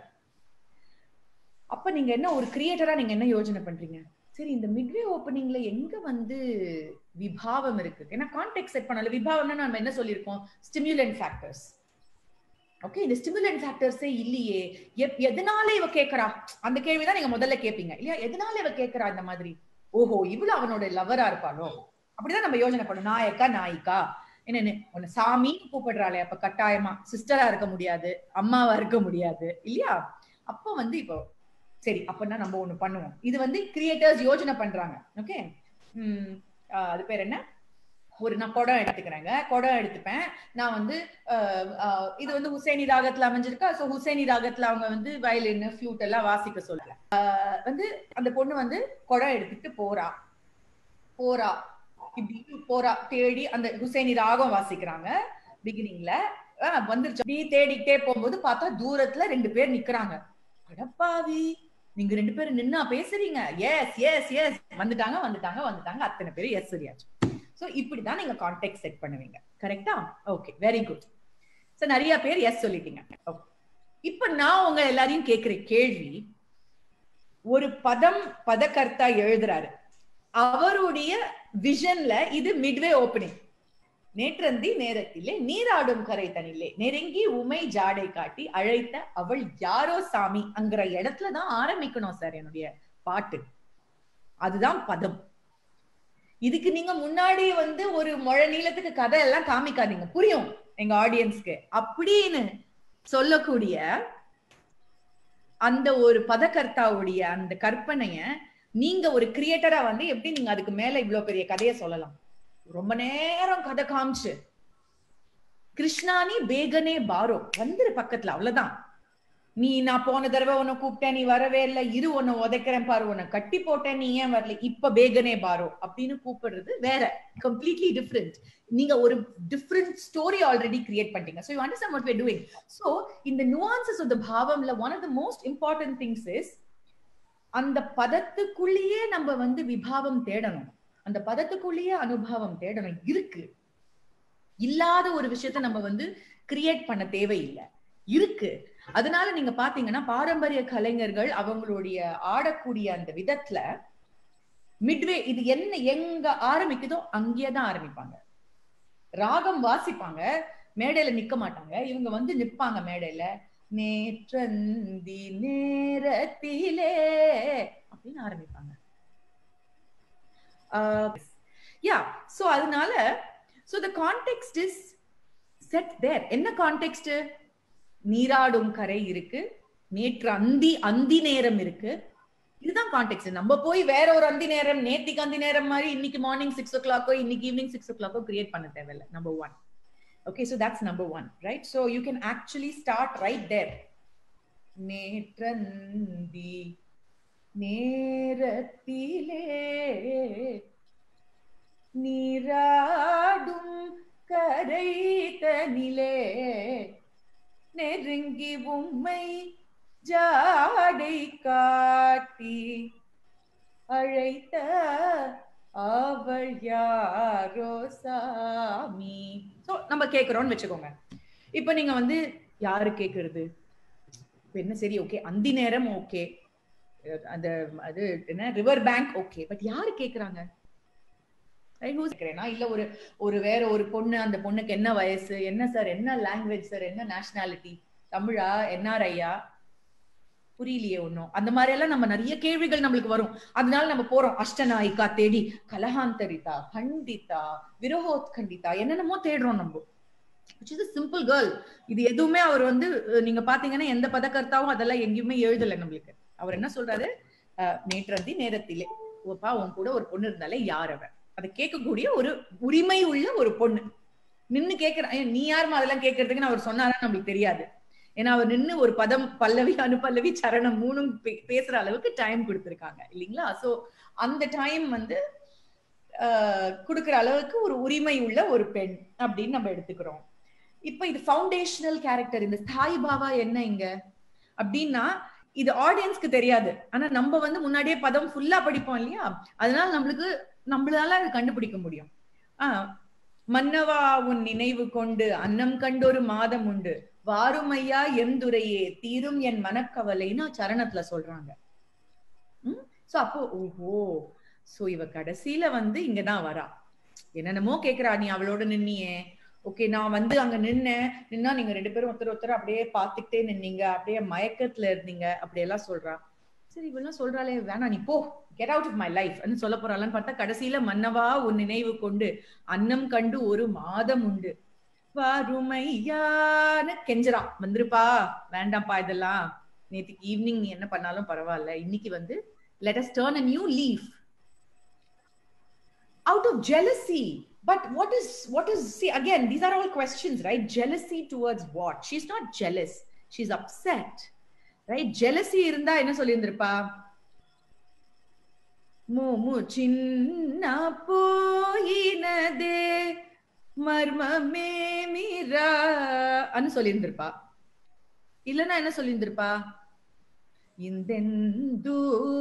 S1: அப்ப நீங்க என்ன ஒரு கிரியேட்டரா நீங்க என்ன யோசனை பண்றீங்க சரி இந்த மிட்வே ஓப்பனிங்ல எங்க வந்து விபாவம் இருக்கு ஏன்னா கான்டெக்ட் செட் பண்ணல விபாவம்னா நம்ம என்ன சொல்லியிருக்கோம் ஸ்டிமுலன்ட் ஃபேக்டர்ஸ் ஓகே இந்த ஸ்டிமுலன்ட் ஃபேக்டர்ஸே இல்லையே எதனால இவ கேக்குறா அந்த கேள்விதான் நீங்க முதல்ல கேப்பீங்க இல்லையா எதனால இவ கேக்குறா இந்த மாதிரி ஓஹோ இவ்வளவு அவனோட லவரா இருப்பாளோ அப்படிதான் நம்ம யோசனை பண்ணணும் நாயக்கா நாயிக்கா என்னன்னு உன்னை சாமின்னு கூப்பிடுறாளே அப்ப கட்டாயமா சிஸ்டரா இருக்க முடியாது அம்மாவா இருக்க முடியாது இல்லையா அப்போ வந்து இப்போ சரி அப்படின்னா நம்ம ஒண்ணு பண்ணுவோம் இது வந்து கிரியேட்டர்ஸ் யோசனை பண்றாங்க ஓகே உம் அது பேர் என்ன ஒரு நான் குடம் எடுத்துக்கிறேங்க குடம் எடுத்துப்பேன் நான் வந்து இது வந்து ஹுசேனி ராகத்துல அமைஞ்சிருக்கா ஸோ ஹுசேனி ராகத்துல அவங்க வந்து வயலின் ஃபியூட் எல்லாம் வாசிக்க சொல்லல வந்து அந்த பொண்ணு வந்து குடம் எடுத்துட்டு போறா போறா இப்படி போறா தேடி அந்த ஹுசேனி ராகம் வாசிக்கிறாங்க பிகினிங்ல வந்துருச்சு அப்படி தேடிக்கிட்டே போகும்போது பார்த்தா தூரத்துல ரெண்டு பேர் நிக்கிறாங்க அடப்பாவி நீங்க ரெண்டு பேரும் நின்னா பேசுறீங்க எஸ் எஸ் எஸ் வந்துட்டாங்க வந்துட்டாங்க வந்துட்டாங்க அத்தனை பேரும் எஸ் சொல்லியாச்சு சோ இப்படிதான் நீங்க கான்டெக்ட் செட் பண்ணுவீங்க கரெக்டா ஓகே வெரி குட் சோ நிறைய பேர் எஸ் சொல்லிட்டீங்க ஓகே இப்ப நான் உங்க எல்லாரையும் கேக்குற கேள்வி ஒரு பதம் பதக்கர்த்தா எழுதுறாரு அவருடைய விஷன்ல இது மிட்வே ஓப்பனிங் நேற்றந்தி நேரத்திலே நீராடும் கரை தனிலே நெருங்கி உமை ஜாடை காட்டி அழைத்த அவள் யாரோ சாமி அங்கிற இடத்துலதான் ஆரம்பிக்கணும் சார் என்னுடைய பாட்டு அதுதான் பதம் இதுக்கு நீங்க முன்னாடி வந்து ஒரு முழ நீளத்துக்கு கதை எல்லாம் காமிக்காதீங்க புரியும் எங்க ஆடியன்ஸ்க்கு அப்படின்னு சொல்லக்கூடிய அந்த ஒரு பதக்கர்த்தாவுடைய அந்த கற்பனைய நீங்க ஒரு கிரியேட்டரா வந்து எப்படி நீங்க அதுக்கு மேல இவ்வளவு பெரிய கதையை சொல்லலாம் ரொம்ப நேரம் கதை காமிச்சு கிருஷ்ணானி பேகனே பாரோ வந்துரு பக்கத்துல அவ்வளவுதான் நீ நான் போன தடவை உன்னை கூப்பிட்டேன் நீ வரவே இல்லை இரு உன்னை உதைக்கிறேன் பாரு உன்னை கட்டி போட்டேன் நீ ஏன் வரல இப்ப பேகனே பாரோ அப்படின்னு கூப்பிடுறது வேற கம்ப்ளீட்லி டிஃப்ரெண்ட் நீங்க ஒரு டிஃப்ரெண்ட் ஸ்டோரி ஆல்ரெடி கிரியேட் பண்ணிட்டீங்க so you understand what we doing so இந்த நுவான்சஸ் ஆஃப் த பாவம்ல one of the most important things is அந்த பதத்துக்குள்ளேயே நம்ம வந்து விபாவம் தேடணும் அந்த பதத்துக்குள்ளேயே அனுபவம் தேடணும் இருக்கு இல்லாத ஒரு விஷயத்த நம்ம வந்து கிரியேட் பண்ண தேவையில்லை இருக்கு அதனால நீங்க பாத்தீங்கன்னா பாரம்பரிய கலைஞர்கள் அவங்களுடைய ஆடக்கூடிய அந்த விதத்துல மிட்வே இது என்ன எங்க ஆரம்பிக்குதோ அங்கேயேதான் ஆரம்பிப்பாங்க ராகம் வாசிப்பாங்க மேடையில நிக்க மாட்டாங்க இவங்க வந்து நிப்பாங்க மேடையில நேற்றந்தி நேரத்திலே அப்படின்னு ஆரம்பிப்பாங்க யா சோ அதனால so the context is set there என்ன கான்டெக்ட் நீராடும் கரை இருக்கு நேற்று அந்தி அந்தி நேரம் இருக்கு இதுதான் கான்டெக்ட் நம்ம போய் வேற ஒரு அந்தி நேரம் நேத்திக்கு அந்தி நேரம் மாதிரி இன்னைக்கு மார்னிங் சிக்ஸ் ஓ கிளாக்கோ இன்னைக்கு ஈவினிங் சிக்ஸ் ஓ கிளாக்கோ கிரியேட் பண்ண தேவையில்லை number one okay so that's number one right so you can actually start right there நேற்றந்தி நேரத்திலே நீராடும் கரை தனிலே நெருங்கி உம்மை ஜாடை காட்டி அழைத்த அவள் யாரோ சாமி சோ நம்ம கேக்குறோம்னு வச்சுக்கோங்க இப்ப நீங்க வந்து யாரு கேக்குறது என்ன சரி ஓகே அந்தி நேரம் ஓகே அந்த அது என்ன ரிவர் பேங்க் ஓகே பட் யாரு கேக்குறாங்க இல்ல ஒரு ஒரு வேற ஒரு பொண்ணு அந்த பொண்ணுக்கு என்ன வயசு என்ன சார் என்ன லாங்குவேஜ் சார் என்ன நேஷனாலிட்டி தமிழா என்ஆர்ஐயா புரியலையே ஒன்னும் அந்த மாதிரி எல்லாம் நம்ம நிறைய கேள்விகள் நம்மளுக்கு வரும் அதனால நம்ம போறோம் அஷ்டநாயிகா தேடி கலஹாந்தரிதா கண்டிதா விரோகோத்கண்டிதா என்னென்னமோ தேடுறோம் நம்ம சிம்பிள் கேர்ள் இது எதுவுமே அவர் வந்து நீங்க பாத்தீங்கன்னா எந்த பதக்கர்த்தாவும் அதெல்லாம் எங்கேயுமே எழுதல நம்மளுக்கு அவர் என்ன சொல்றாரு நேற்றந்தி நேரத்திலே ஓப்பா உன் கூட ஒரு பொண்ணு இருந்தாலே யார் அவன் அதை கேட்கக்கூடிய ஒரு உரிமை உள்ள ஒரு பொண்ணு நின்னு கேக்குற நீ யாருமா அதெல்லாம் கேட்கறதுக்கு அவர் சொன்னாரா நம்மளுக்கு தெரியாது ஏன்னா அவர் நின்னு ஒரு பதம் பல்லவி அனுபல்லவி சரணம் மூணும் பேசுற அளவுக்கு டைம் கொடுத்திருக்காங்க இல்லைங்களா சோ அந்த டைம் வந்து கொடுக்குற அளவுக்கு ஒரு உரிமை உள்ள ஒரு பெண் அப்படின்னு நம்ம எடுத்துக்கிறோம் இப்ப இது ஃபவுண்டேஷனல் கேரக்டர் இந்த ஸ்தாய் பாவா என்ன இங்க அப்படின்னா இது ஆடியன்ஸ்க்கு தெரியாது ஆனா நம்ம வந்து முன்னாடியே பதம் ஃபுல்லா படிப்போம் இல்லையா அதனால நம்மளுக்கு நம்மளால அது கண்டுபிடிக்க முடியும் ஆஹ் மன்னவா உன் நினைவு கொண்டு அன்னம் கண்டொரு மாதம் உண்டு வாருமையா எந்துரையே தீரும் என் மனக்கவலைன்னு சரணத்துல சொல்றாங்க உம் சோ அப்போ ஓஹோ சோ இவ கடைசியில வந்து இங்கதான் வரா என்னென்னமோ கேக்குறா நீ அவளோட நின்னியே ஓகே நான் வந்து அங்க நின்னேன் நின்னா நீங்க ரெண்டு பேரும் ஒருத்தர் ஒருத்தர் அப்படியே பாத்துக்கிட்டே நின்னீங்க அப்படியே மயக்கத்துல இருந்தீங்க அப்படியெல்லாம் சொல்றா சரி இவெல்லாம் சொல்றாளே வேணாம் நீ போ get out of my life சொல்ல போறாளான்னு பார்த்தா கடைசியில மன்னவா உன் நினைவு கொண்டு அன்னம் கண்டு ஒரு மாதம் உண்டு வறுமையான கெஞ்சரா வந்துருப்பா வேண்டாம்ப்பா இதெல்லாம் நேற்றுக்கு ஈவினிங் நீ என்ன பண்ணாலும் பரவாயில்ல இன்னைக்கு வந்து let us turn a new leaf out of jealousy but what is what is see again these are all questions right jealousy towards what she's not jealous she's upset right jealousy இருந்தா என்ன சொல்லியிருந்திருப்பா மூமு சின்ன போயினதே மர்மமே மீரா அன்னு சொல்லியிருந்திருப்பா இல்லைன்னா என்ன சொல்லியிருந்திருப்பா ఇందెందు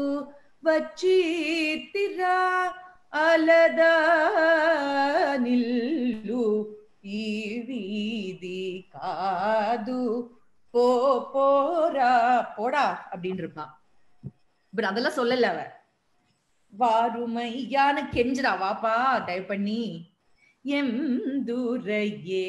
S1: వచ్చితిరా అలదా నిల్లు ఈ వీధి కాదు போ போரா போடா அப்படின்னு இருப்பான் பட் அதெல்லாம் சொல்லல அவ வாருமையான கெஞ்சுடா வாப்பா தயவு பண்ணி எம் துரையே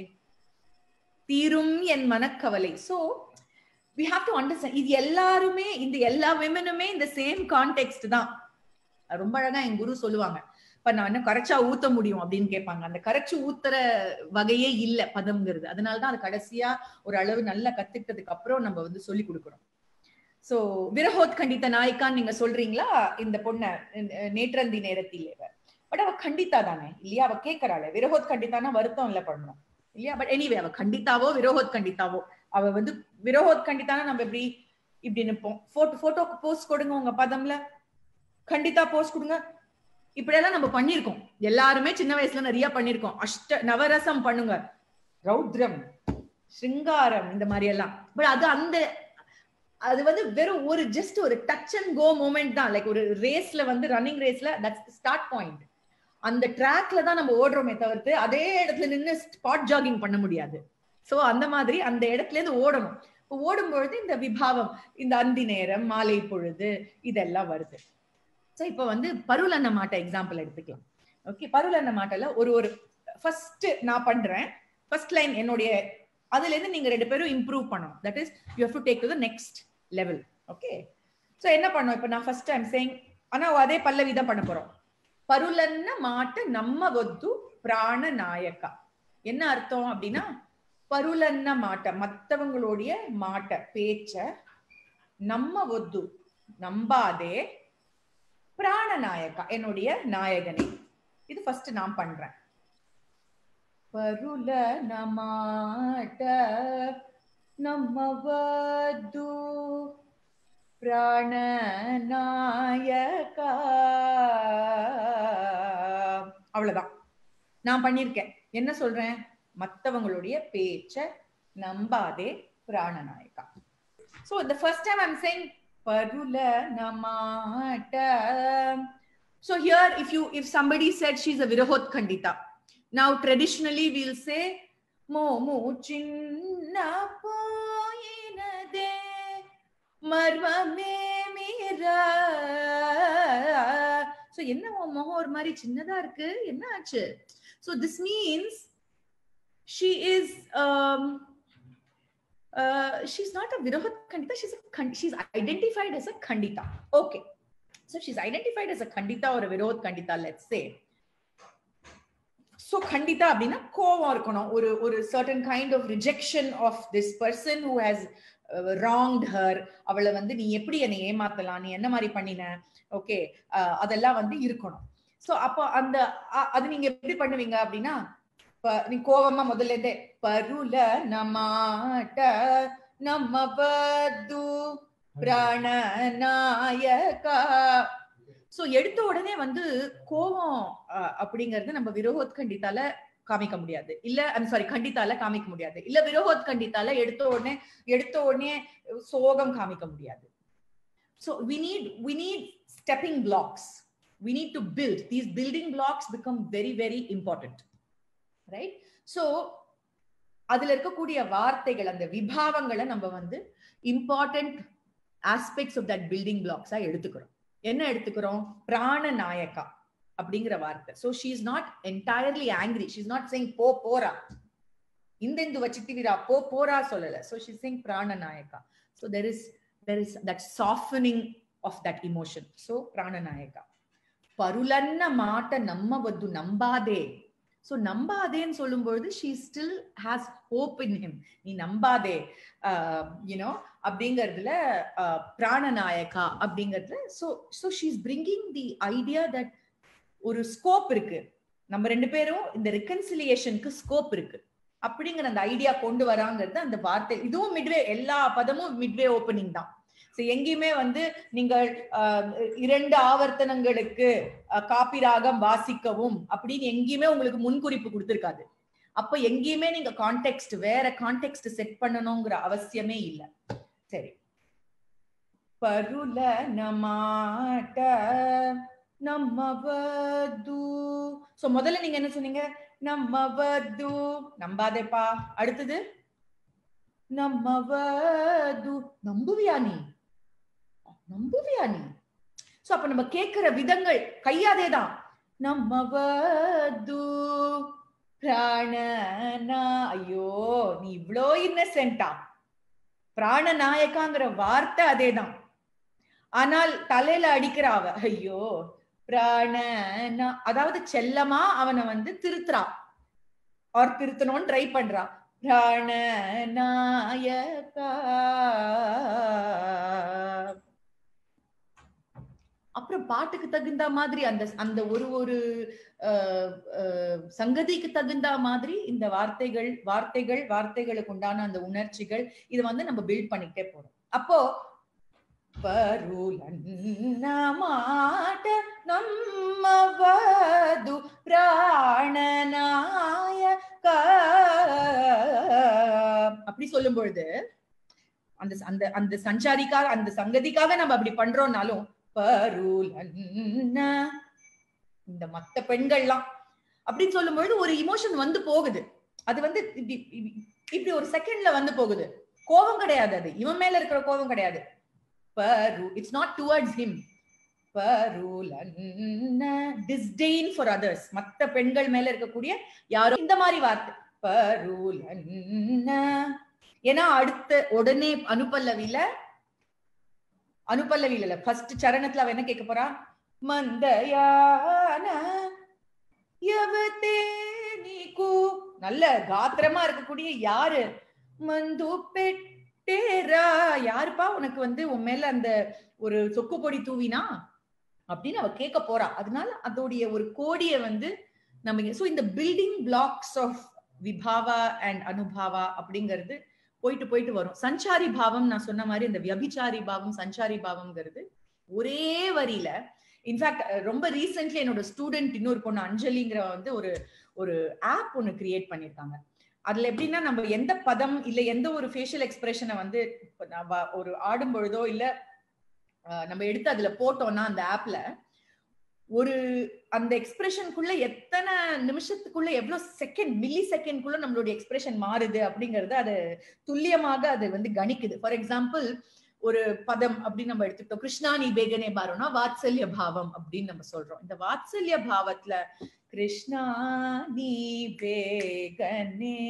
S1: தீரும் என் மனக்கவலை so we have to understand இது எல்லாருமே இந்த எல்லா விமனுமே இந்த சேம் கான்டெக்ட் தான் ரொம்ப அழகா என் குரு சொல்லுவாங்க இப்ப நான் என்ன கரைச்சா ஊத்த முடியும் அப்படின்னு கேட்பாங்க அந்த கரைச்சு ஊத்துற வகையே இல்ல பதம்ங்கிறது அதனாலதான் அது கடைசியா ஒரு அளவு நல்லா கத்துக்கிட்டதுக்கு அப்புறம் நம்ம வந்து சொல்லி கொடுக்கணும் சோ விரஹோத் கண்டித்த நாய்க்கான்னு நீங்க சொல்றீங்களா இந்த பொண்ண நேற்றந்தி நேரத்தில் பட் அவ கண்டித்தா தானே இல்லையா அவ கேக்குறாளே விரஹோத் கண்டித்தானா வருத்தம் இல்ல பண்ணணும் இல்லையா பட் எனிவே அவ கண்டித்தாவோ விரோஹோத் கண்டித்தாவோ அவ வந்து விரோஹோத் கண்டித்தானா நம்ம எப்படி இப்படி நிப்போம் போட்டோ போட்டோக்கு போஸ்ட் கொடுங்க உங்க பதம்ல கண்டித்தா போஸ்ட் கொடுங்க இப்படியெல்லாம் நம்ம பண்ணிருக்கோம் எல்லாருமே சின்ன வயசுல நிறைய பண்ணிருக்கோம் அஷ்ட நவரசம் பண்ணுங்க ரௌத்ரம் ஸ்ருங்காரம் இந்த மாதிரி எல்லாம் பட் அது அந்த அது வந்து வெறும் ஒரு ஜஸ்ட் ஒரு டச் அண்ட் கோ மூமெண்ட் தான் லைக் ஒரு ரேஸ்ல வந்து ரன்னிங் ரேஸ்ல தட்ஸ் ஸ்டார்ட் பாயிண்ட் அந்த ட்ராக்ல தான் நம்ம ஓடுறோமே தவிர்த்து அதே இடத்துல நின்று ஸ்பாட் ஜாகிங் பண்ண முடியாது சோ அந்த மாதிரி அந்த இடத்துல இருந்து ஓடணும் இப்போ ஓடும்பொழுது இந்த விபாவம் இந்த அந்தி நேரம் மாலை பொழுது இதெல்லாம் வருது ஸோ இப்போ வந்து பருளன்ன மாட்டை எக்ஸாம்பிள் எடுத்துக்கலாம் ஓகே பருளன்ன மாட்டில் ஒரு ஒரு ஃபர்ஸ்ட் நான் பண்றேன் ஃபர்ஸ்ட் லைன் என்னுடைய அதுல இருந்து நீங்க ரெண்டு பேரும் இம்ப்ரூவ் பண்ணணும் that is you have to take to the next level okay so என்ன பண்ணோம் இப்போ நான் ஃபர்ஸ்ட் டைம் சேங் ஆனா அதே பல்லவி தான் பண்ண போறோம் பருளன்ன மாட்ட நம்ம ஒத்து பிராண நாயக்கா என்ன அர்த்தம் அப்படின்னா பருளன்ன மாட்ட மத்தவங்களுடைய மாட்ட பேச்ச நம்ம ஒத்து நம்பாதே பிராண நாயக்கா என்னுடைய நாயகனை இது ஃபர்ஸ்ட் நான் பண்றேன் பருல நமாட்ட நம்மவது பிராண நாயக்கா அவ்வளவுதான் நான் பண்ணிருக்கேன் என்ன சொல்றேன் மத்தவங்களுடைய பேச்ச நம்பாதே பிராணநாயக்கா சோ இந்த ஃபர்ஸ்ட் டைம் ஐம் சேயிங் பருல நமாட்ட so here if you if somebody said she's a virahot khandita now traditionally we'll say மோமு சின்ன போயினதே மர்மமே மீரா சோ என்ன உன் முகம் ஒரு மாதிரி சின்னதா இருக்கு என்ன ஆச்சு so this means she is um uh, she's not a virahat khandita she's a khand- she's identified as a khandita okay so she's identified as a khandita or a virod khandita let's say so khandita அப்படின்னா கோவம் இருக்கணும் ஒரு ஒரு certain kind of rejection of this person who has uh, wronged her அவளை வந்து நீ எப்படி என்னை ஏமாத்தலாம் நீ என்ன மாதிரி பண்ணின ஓகே அதெல்லாம் வந்து இருக்கணும் சோ அப்போ அந்த அ- அது நீங்க எப்படி பண்ணுவீங்க அப்படின்னா ப- நீ கோவமா முதல்ல இருந்தே பருல நமாட்ட நம்ம வது பிராண நாயகா சோ எடுத்த உடனே வந்து கோவம் அஹ், அப்படிங்கறது நம்ம விரோத் கண்டித்தால காமிக்க முடியாது இல்ல ஐம் சாரி கண்டித்தால காமிக்க முடியாது இல்ல விரோத் கண்டித்தால எடுத்த உடனே எடுத்த உடனே சோகம் காமிக்க முடியாது so we need we need stepping blocks we need to build these building blocks become very very important right so அதுல இருக்கக்கூடிய வார்த்தைகள் அந்த விபாவங்களை நம்ம வந்து important aspects of that building பிளாக்ஸா எடுத்துக்கிறோம் என்ன எடுத்துக்கிறோம் பிராண நாயக்கா அப்படிங்கிற வார்த்தை so she is not entirely angry she is not saying போ போரா இந்த இந்த வச்சித்திவிரா போ போரா சொல்லல ஸோ ஷீ சேயிங் பிராண நாயக்கா so there is there is that softening of that emotion so பிராண நாயக்கா பருளன்ன மாட்ட நம்ம வந்து நம்பாதே ஸோ நம்பாதேன்னு சொல்லும்பொழுது she still has hope in him நீ நம்பாதே யூனோ அப்படிங்கிறதுல uh, பிராணநாயகா அப்படிங்கிறதுல so so she is bringing the idea that ஒரு ஸ்கோப் இருக்கு நம்ம ரெண்டு பேரும் இந்த ரெக்கன்சிலியேஷனுக்கு ஸ்கோப் இருக்கு அப்படிங்கிற அந்த ஐடியா கொண்டு வராங்கிறது அந்த வார்த்தை இதுவும் மிட்வே எல்லா பதமும் மிட்வே ஓப்பனிங் தான் ஸோ எங்கேயுமே வந்து நீங்கள் ஆஹ், இரண்டு ஆவர்த்தனங்களுக்கு அஹ், காப்பி ராகம் வாசிக்கவும் அப்படின்னு எங்கேயுமே உங்களுக்கு முன்குறிப்பு கொடுத்துருக்காது அப்ப எங்கேயுமே நீங்க கான்டெக்ட் வேற கான்டெக்ட் செட் பண்ணணுங்கிற அவசியமே இல்லை சரி ಪರುಲ ನಮಾಟ நம்மவது சோ முதல்ல நீங்க என்ன சொன்னீங்க நம்மவது நம்பாதேப்பா அடுத்தது நம்மவது நம்புவியா நீ நம்புவியா நீ சோ அப்ப நம்ம கேக்குற விதங்கள் கையாதேதான் நம்மவது பிராணனா ஐயோ நீ இவ்ளோ இன்னசென்டா பிராணநாயகாங்கிற வார்த்தை அதேதான் ஆனால் தலையில அடிக்கிற அவ ஐயோ பிராணனா அதாவது செல்லமா அவனை வந்து திருத்துறா அவர் திருத்தணும்னு ட்ரை பண்றா பிராணநாயகா அப்புறம் பாட்டுக்கு தகுந்த மாதிரி அந்த அந்த ஒரு ஒரு சங்கதிக்கு தகுந்த மாதிரி இந்த வார்த்தைகள் வார்த்தைகள் வார்த்தைகளுக்கு உண்டான அந்த உணர்ச்சிகள் இது வந்து நம்ம பில்ட் பண்ணிக்கிட்டே போறோம் அப்போ பருலன்னமாட்ட நம்மவது பிராணநாய அப்படி சொல்லும் பொழுது அந்த அந்த அந்த சஞ்சாரிக்காக அந்த சங்கதிக்காக நம்ம அப்படி பண்றோம்னாலும் பருலன்ன இந்த மத்த பெண்கள்லாம் அப்படின்னு சொல்லும் பொழுது ஒரு இமோஷன் வந்து போகுது அது வந்து இப்படி இப்படி ஒரு செகண்ட்ல வந்து போகுது கோபம் கிடையாது அது இவன் மேல இருக்கிற கோபம் கிடையாது பரு இட்ஸ் நாட் டுவர்ட்ஸ் ஹிம் பருலன்ன டிஸ்டெயின் ஃபார் அதர்ஸ் மத்த பெண்கள் மேல இருக்கக்கூடிய யாரும் இந்த மாதிரி வார்த்தை பருலன்ன ஏன்னா அடுத்த உடனே அனுப்பல்லவில அனுப்பல்லவில இல்ல ஃபர்ஸ்ட் சரணத்துல அவ என்ன கேட்க போறா மந்தயான யவதே நீக்கு நல்ல காத்திரமா இருக்கக்கூடிய யாரு மந்து பெட்டேரா யாருப்பா உனக்கு வந்து உன் மேல அந்த ஒரு சொக்கு பொடி தூவினா அப்படின்னு அவ கேட்க போறா அதனால அதோடைய ஒரு கோடிய வந்து நம்ம சோ இந்த building blocks of vibhava and anubhava அப்படிங்கிறது போயிட்டு போயிட்டு வரும் சஞ்சாரி பாவம் நான் சொன்ன மாதிரி இந்த வியபிச்சாரி பாவம் சஞ்சாரி பாவம்ங்கிறது ஒரே வரியில இன்ஃபேக்ட் ரொம்ப ரீசென்ட்லி என்னோட ஸ்டூடெண்ட் இன்னொரு பொண்ணு அஞ்சலிங்கிற வந்து ஒரு ஒரு ஆப் ஒன்னு கிரியேட் பண்ணிருக்காங்க அதுல எப்படின்னா நம்ம எந்த பதம் இல்ல எந்த ஒரு ஃபேஷியல் எக்ஸ்பிரஷனை வந்து ஒரு ஆடும் பொழுதோ இல்ல நம்ம எடுத்து அதுல போட்டோம்னா அந்த ஆப்ல ஒரு அந்த எக்ஸ்பிரஷனுக்குள்ள எத்தனை நிமிஷத்துக்குள்ள எவ்வளவு செகண்ட் மில்லி செகண்ட்குள்ள நம்மளுடைய எக்ஸ்பிரஷன் மாறுது அப்படிங்கறது அது துல்லியமாக அது வந்து கணிக்குது ஃபார் எக்ஸாம்பிள் ஒரு பதம் அப்படின்னு நம்ம எடுத்துக்கிட்டோம் கிருஷ்ணா நீ பேகனே பாரோம்னா வாத்சல்ய பாவம் அப்படின்னு நம்ம சொல்றோம் இந்த வாத்சல்ய பாவத்துல கிருஷ்ணா நீ பேகனே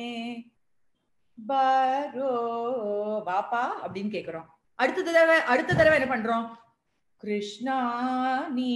S1: பாரோ வாப்பா அப்படின்னு கேக்குறோம் அடுத்த தடவை அடுத்த தடவை என்ன பண்றோம் கிருஷ்ணா நீ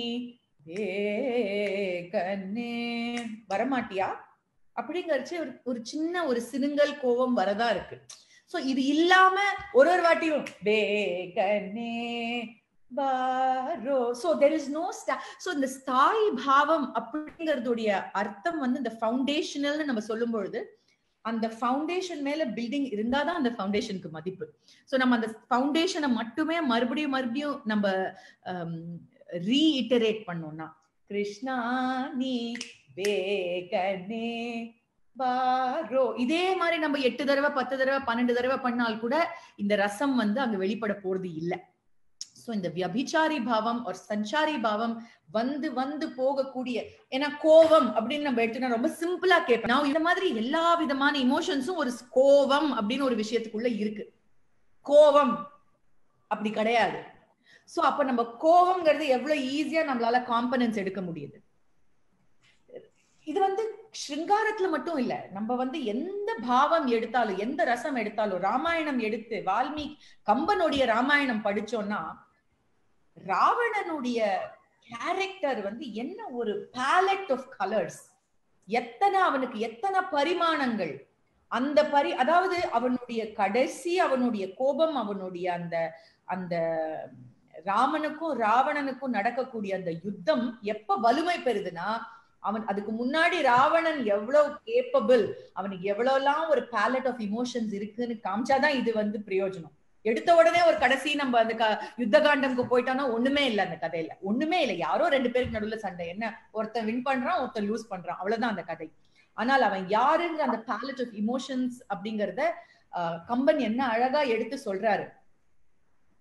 S1: கண்ணே வரமாட்டியா அப்படிங்கறச்சு ஒரு ஒரு சின்ன ஒரு சினுங்கல் கோபம் வரதா இருக்கு சோ இது இல்லாம ஒரு ஒரு வாட்டியும் பேகனே பாரோ சோ தெர் இஸ் நோ ஸ்டா சோ இந்த ஸ்தாயி பாவம் அப்படிங்கறதுடைய அர்த்தம் வந்து இந்த ஃபவுண்டேஷனல்னு நம்ம சொல்லும் பொழுது அந்த ஃபவுண்டேஷன் மேல பில்டிங் இருந்தாதான் அந்த ஃபவுண்டேஷனுக்கு மதிப்பு சோ நம்ம அந்த ஃபவுண்டேஷனை மட்டுமே மறுபடியும் மறுபடியும் நம்ம ரீஇட்டரேட் பண்ணோம்னா கிருஷ்ணா நீ வேகனே பாரோ இதே மாதிரி நம்ம எட்டு தடவை பத்து தடவை பன்னெண்டு தடவை பண்ணால் கூட இந்த ரசம் வந்து அங்க வெளிப்பட போறது இல்லை சோ இந்த வியபிச்சாரி பாவம் ஒரு சஞ்சாரி பாவம் வந்து வந்து போகக்கூடிய ஏன்னா கோவம் அப்படின்னு நம்ம எடுத்துனா ரொம்ப சிம்பிளா கேட்பேன் நான் இந்த மாதிரி எல்லா விதமான இமோஷன்ஸும் ஒரு கோவம் அப்படின்னு ஒரு விஷயத்துக்குள்ள இருக்கு கோவம் அப்படி கிடையாது சோ அப்ப நம்ம கோவம்ங்கிறது எவ்வளவு ஈஸியா நம்மளால காம்பனன்ஸ் எடுக்க முடியுது இது வந்து ஸ்ருங்காரத்துல மட்டும் இல்ல நம்ம வந்து எந்த பாவம் எடுத்தாலும் எந்த ரசம் எடுத்தாலும் ராமாயணம் எடுத்து வால்மீகி கம்பனுடைய ராமாயணம் படிச்சோம்னா ராவணனுடைய கேரக்டர் வந்து என்ன ஒரு பேலட் ஆஃப் கலர்ஸ் எத்தனை அவனுக்கு எத்தனை பரிமாணங்கள் அந்த பரி அதாவது அவனுடைய கடைசி அவனுடைய கோபம் அவனுடைய அந்த அந்த ராமனுக்கும் ராவணனுக்கும் நடக்கக்கூடிய அந்த யுத்தம் எப்ப வலிமை பெறுதுன்னா அவன் அதுக்கு முன்னாடி ராவணன் எவ்வளவு கேப்பபிள் அவனுக்கு எவ்வளவுலாம் ஒரு பேலட் ஆஃப் இமோஷன்ஸ் இருக்குன்னு காமிச்சாதான் இது வந்து பிரயோஜனம் எடுத்த உடனே ஒரு கடைசி நம்ம அந்த யுத்த காண்டம்க்கு போயிட்டோம்னா ஒண்ணுமே இல்லை அந்த கதையில ஒண்ணுமே இல்லை யாரோ ரெண்டு பேருக்கு நடுவுல சண்டை என்ன ஒருத்தன் வின் பண்றான் ஒருத்தன் லூஸ் பண்றான் அவ்வளவுதான் அந்த கதை ஆனால் அவன் யாருங்கிற அந்த பேலட் ஆஃப் இமோஷன்ஸ் அப்படிங்கறத கம்பன் என்ன அழகா எடுத்து சொல்றாரு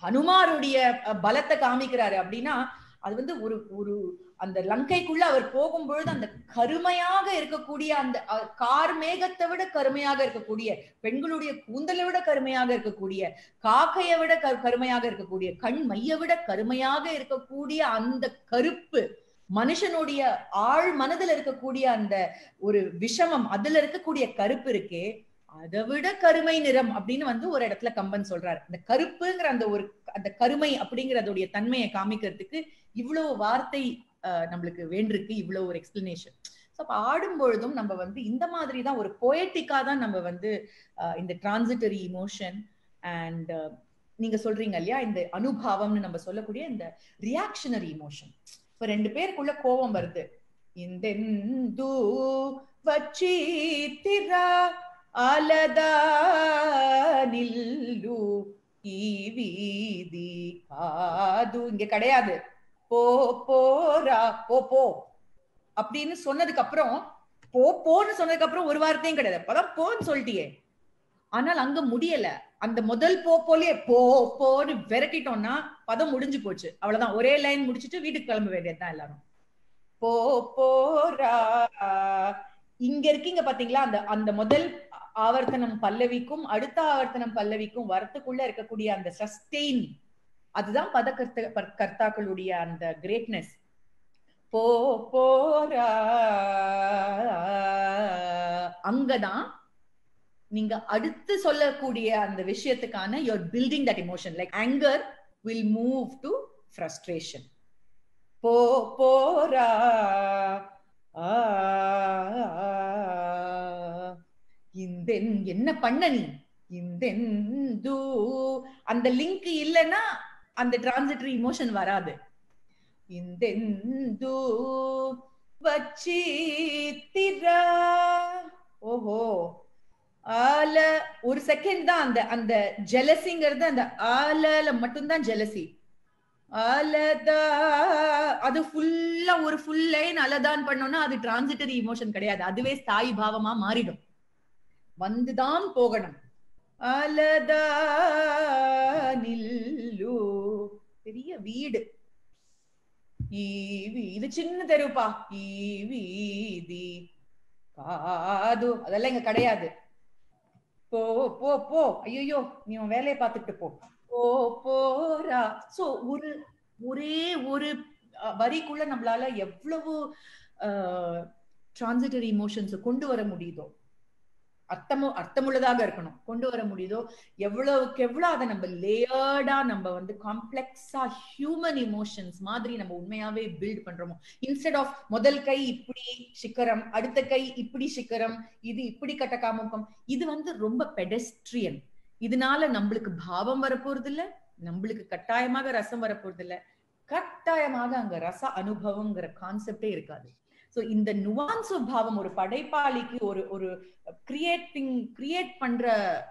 S2: ஹனுமாருடைய அஹ், பலத்தை காமிக்கிறாரு அப்படின்னா அது வந்து ஒரு ஒரு அந்த லங்கைக்குள்ள அவர் போகும்பொழுது அந்த கருமையாக இருக்கக்கூடிய அந்த அஹ், கார் மேகத்தை விட கருமையாக இருக்கக்கூடிய பெண்களுடைய கூந்தலை விட கருமையாக இருக்கக்கூடிய காக்கையை விட கரு- கருமையாக இருக்கக்கூடிய கண் மைய விட கருமையாக இருக்கக்கூடிய அந்த கருப்பு மனுஷனுடைய ஆழ் மனதுல இருக்கக்கூடிய அந்த ஒரு விஷமம் அதுல இருக்கக்கூடிய கருப்பு இருக்கே அதை விட கருமை நிறம் அப்படின்னு வந்து ஒரு இடத்துல கம்பன் சொல்றாரு அந்த கருப்புங்கிற அந்த ஒரு அந்த கருமை அப்படிங்கறதுடைய தன்மையை காமிக்கிறதுக்கு இவ்வளவு வார்த்தை அஹ், நம்மளுக்கு வேண்டிருக்கு இவ்வளவு ஒரு எக்ஸ்பிளனேஷன் ஸோ அப்போ ஆடும் பொழுதும் நம்ம வந்து இந்த மாதிரி தான் ஒரு பொயட்டிக்கா தான் நம்ம வந்து அஹ், இந்த டிரான்சிட்டரி இமோஷன் அண்ட் நீங்க சொல்றீங்க இல்லையா இந்த அனுபாவம்னு நம்ம சொல்லக்கூடிய இந்த ரியாக்ஷனரி இமோஷன் இப்ப ரெண்டு பேருக்குள்ள கோபம் வருது இந்த வச்சி திரா அலதா நில்லு ఈ వీధి కాదు இங்க கிடையாது போ போரா போ போ அப்படின்னு சொன்னதுக்கு அப்புறம் போ போன்னு சொன்னதுக்கு அப்புறம் ஒரு வார்த்தையும் கிடையாது அப்பதான் போன்னு சொல்லிட்டியே ஆனால் அங்க முடியல அந்த முதல் போ போலயே போ போன்னு விரட்டிட்டோம்னா பதம் முடிஞ்சு போச்சு அவ்வளவுதான் ஒரே லைன் முடிச்சிட்டு வீட்டுக்கு கிளம்ப வேண்டியதுதான் எல்லாரும் போ போரா இங்க இருக்கீங்க பாத்தீங்களா அந்த அந்த முதல் ஆவர்த்தனம் பல்லவிக்கும் அடுத்த ஆவர்த்தனம் பல்லவிக்கும் வரத்துக்குள்ள இருக்கக்கூடிய அந்த சஸ்டெயின் அதுதான் பதக்கர்த்த பர்- கர்த்தாக்களுடைய அந்த கிரேட்னஸ் போ போரா அங்கதான் நீங்க அடுத்து சொல்லக்கூடிய அந்த விஷயத்துக்கான your building that emotion like anger will move to frustration போ போரா ஆ, இந்த என்ன பண்ண நீ இந்த அந்த லிங்க் இல்லைன்னா அந்த டிரான்சிட்டரி இமோஷன் வராது இந்த வச்சி திரா ஓஹோ ஆல ஒரு செகண்ட் தான் அந்த அந்த ஜெலசிங்கிறது அந்த ஆலல மட்டும்தான் ஜெலசி அலதா அது ஃபுல்லா ஒரு ஃபுல் லைன் அலதான் பண்ணோம்னா அது டிரான்சிட்டரி இமோஷன் கிடையாது அதுவே ஸ்தாயி பாவமா மாறிடும் வந்துதான் போகணும் அலதா நில்லு பெரிய வீடு ஈ வீ- இது சின்ன தெருப்பா ஈ வீதி காது அதெல்லாம் இங்க கிடையாது போ போ போ ஐயோ நீ உன் வேலையை பார்த்துட்டு போ போ போரா சோ ஒரு ஒரே ஒரு அஹ், வரிக்குள்ள நம்மளால எவ்வளவு டிரான்சிட்டரி இமோஷன்ஸ் கொண்டு வர முடியுதோ அர்த்தமோ அர்த்தமுள்ளதாக இருக்கணும் கொண்டு வர முடியுதோ எவ்வளவுக்கு எவ்வளவு அதை நம்ம லேயர்டா நம்ம வந்து காம்ப்ளெக்ஸா ஹியூமன் இமோஷன்ஸ் மாதிரி நம்ம உண்மையாவே பில்ட் பண்றோமோ இன்ஸ்டெட் ஆஃப் முதல் கை இப்படி சிக்கரம் அடுத்த கை இப்படி சிக்கரம் இது இப்படி கட்ட காமுகம் இது வந்து ரொம்ப பெடஸ்ட்ரியன் இதனால நம்மளுக்கு பாவம் வரப்போறது இல்ல நம்மளுக்கு கட்டாயமாக ரசம் வரப்போறது இல்ல கட்டாயமாக அங்க ரச அனுபவம்ங்கிற கான்செப்டே இருக்காது சோ இந்த நுவான்ஸ் பாவம் ஒரு படைப்பாளிக்கு ஒரு ஒரு கிரியேட்டிங் கிரியேட் பண்ற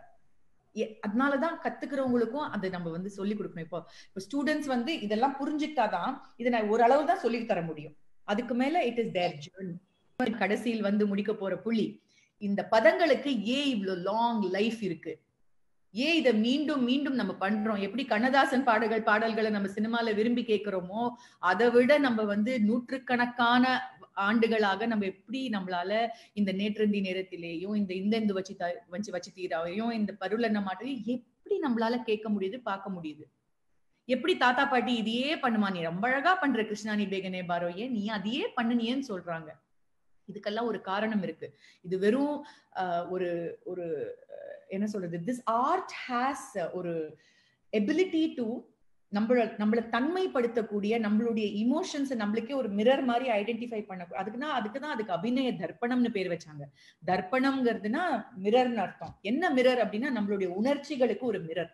S2: எ- அதனாலதான் கத்துக்கிறவங்களுக்கும் அது நம்ம வந்து சொல்லி கொடுக்கணும் இப்போ இப்போ ஸ்டூடெண்ட்ஸ் வந்து இதெல்லாம் புரிஞ்சுக்கிட்டாதான் இதை நான் ஓரளவு தான் சொல்லி தர முடியும் அதுக்கு மேல இட் இஸ் தேர் ஜேர்னி கடைசியில் வந்து முடிக்க போற புள்ளி இந்த பதங்களுக்கு ஏன் இவ்வளவு லாங் லைஃப் இருக்கு ஏன் இதை மீண்டும் மீண்டும் நம்ம பண்றோம் எப்படி கண்ணதாசன் பாடல்கள் பாடல்களை நம்ம சினிமால விரும்பி கேட்கிறோமோ அதை விட நம்ம வந்து நூற்றுக்கணக்கான ஆண்டுகளாக நம்ம எப்படி நம்மளால இந்த நேற்றந்தி நேரத்திலேயும் இந்த இந்த இந்த வச்சு த- வச்சு வச்சு தீராவையும் இந்த பருளன்ன மாட்டையும் எப்படி நம்மளால கேட்க முடியுது பார்க்க முடியுது எப்படி தாத்தா பாட்டி இதையே பண்ணுமா நீ ரொம்ப அழகா பண்ற கிருஷ்ணா நீ பேகனே பாரோ ஏன் நீ அதையே பண்ணுனியேன்னு சொல்றாங்க இதுக்கெல்லாம் ஒரு காரணம் இருக்கு இது வெறும் ஆஹ், ஒரு ஒரு அஹ், என்ன சொல்றது திஸ் ஆர்ட் ஹேஸ் ஒரு எபிலிட்டி டு நம்மள நம்மள தன்மைப்படுத்தக்கூடிய நம்மளுடைய இமோஷன்ஸ் நம்மளுக்கே ஒரு மிரர் மாதிரி ஐடென்டிஃபை பண்ண அதுக்குன்னா அதுக்குதான் அதுக்கு அபிநய தர்ப்பணம்னு பேர் வச்சாங்க தர்ப்பணம்ங்கிறதுனா மிரர்னு அர்த்தம் என்ன மிரர் அப்படின்னா நம்மளுடைய உணர்ச்சிகளுக்கு ஒரு மிரர்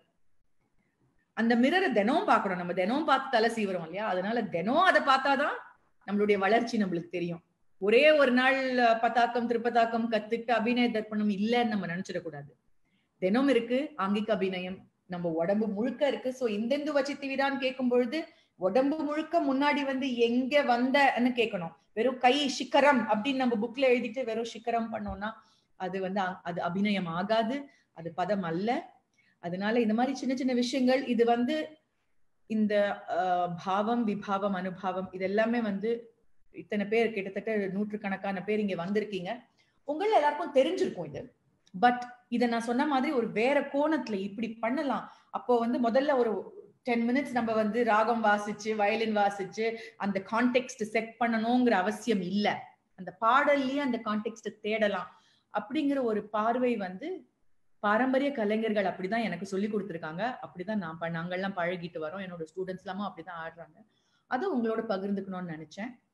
S2: அந்த மிரரை தினம் பார்க்கணும் நம்ம தினம் பார்த்து தலை சீவுறோம் இல்லையா அதனால தினம் அதை பார்த்தாதான் நம்மளுடைய வளர்ச்சி நம்மளுக்கு தெரியும் ஒரே ஒரு நாள் அஹ், பதாக்கம் திருப்பதாக்கம் கத்துட்டு அபிநய தர்ப்பணம் இல்லைன்னு நம்ம நினைச்சிடக்கூடாது தினம் இருக்கு ஆங்கிக அபிநயம் நம்ம உடம்பு முழுக்க இருக்கு சோ இந்தெந்து வச்சு திவிரான்னு கேட்கும் பொழுது உடம்பு முழுக்க முன்னாடி வந்து எங்க வந்தன்னு கேட்கணும் வெறும் கை சிக்கரம் அப்படின்னு நம்ம புக்ல எழுதிட்டு வெறும் சிக்கரம் பண்ணோம்னா அது வந்து அ- அது அபிநயம் ஆகாது அது பதம் அல்ல அதனால இந்த மாதிரி சின்ன சின்ன விஷயங்கள் இது வந்து இந்த ஆஹ், பாவம் விபாவம் அனுபாவம் இது எல்லாமே வந்து இத்தனை பேர் கிட்டத்தட்ட நூற்றுக்கணக்கான பேர் இங்க வந்திருக்கீங்க உங்கள எல்லாருக்கும் தெரிஞ்சிருக்கும் இது பட் இத நான் சொன்ன மாதிரி ஒரு வேற கோணத்துல இப்படி பண்ணலாம் அப்போ வந்து முதல்ல ஒரு டென் மினிட்ஸ் நம்ம வந்து ராகம் வாசிச்சு வயலின் வாசிச்சு அந்த கான்டெக்ட் செட் பண்ணணுங்கிற அவசியம் இல்ல அந்த பாடல்லயே அந்த கான்டெக்ட் தேடலாம் அப்படிங்கிற ஒரு பார்வை வந்து பாரம்பரிய கலைஞர்கள் அப்படிதான் எனக்கு சொல்லி கொடுத்துருக்காங்க அப்படிதான் நான் ப- நாங்கெல்லாம் பழகிட்டு வரோம் என்னோட ஸ்டூடெண்ட்ஸ் எல்லாமும் அப்படிதான் ஆடுறாங்க அதை உங்களோட பகிர்ந்துக்கணும்னு நினைச்சேன்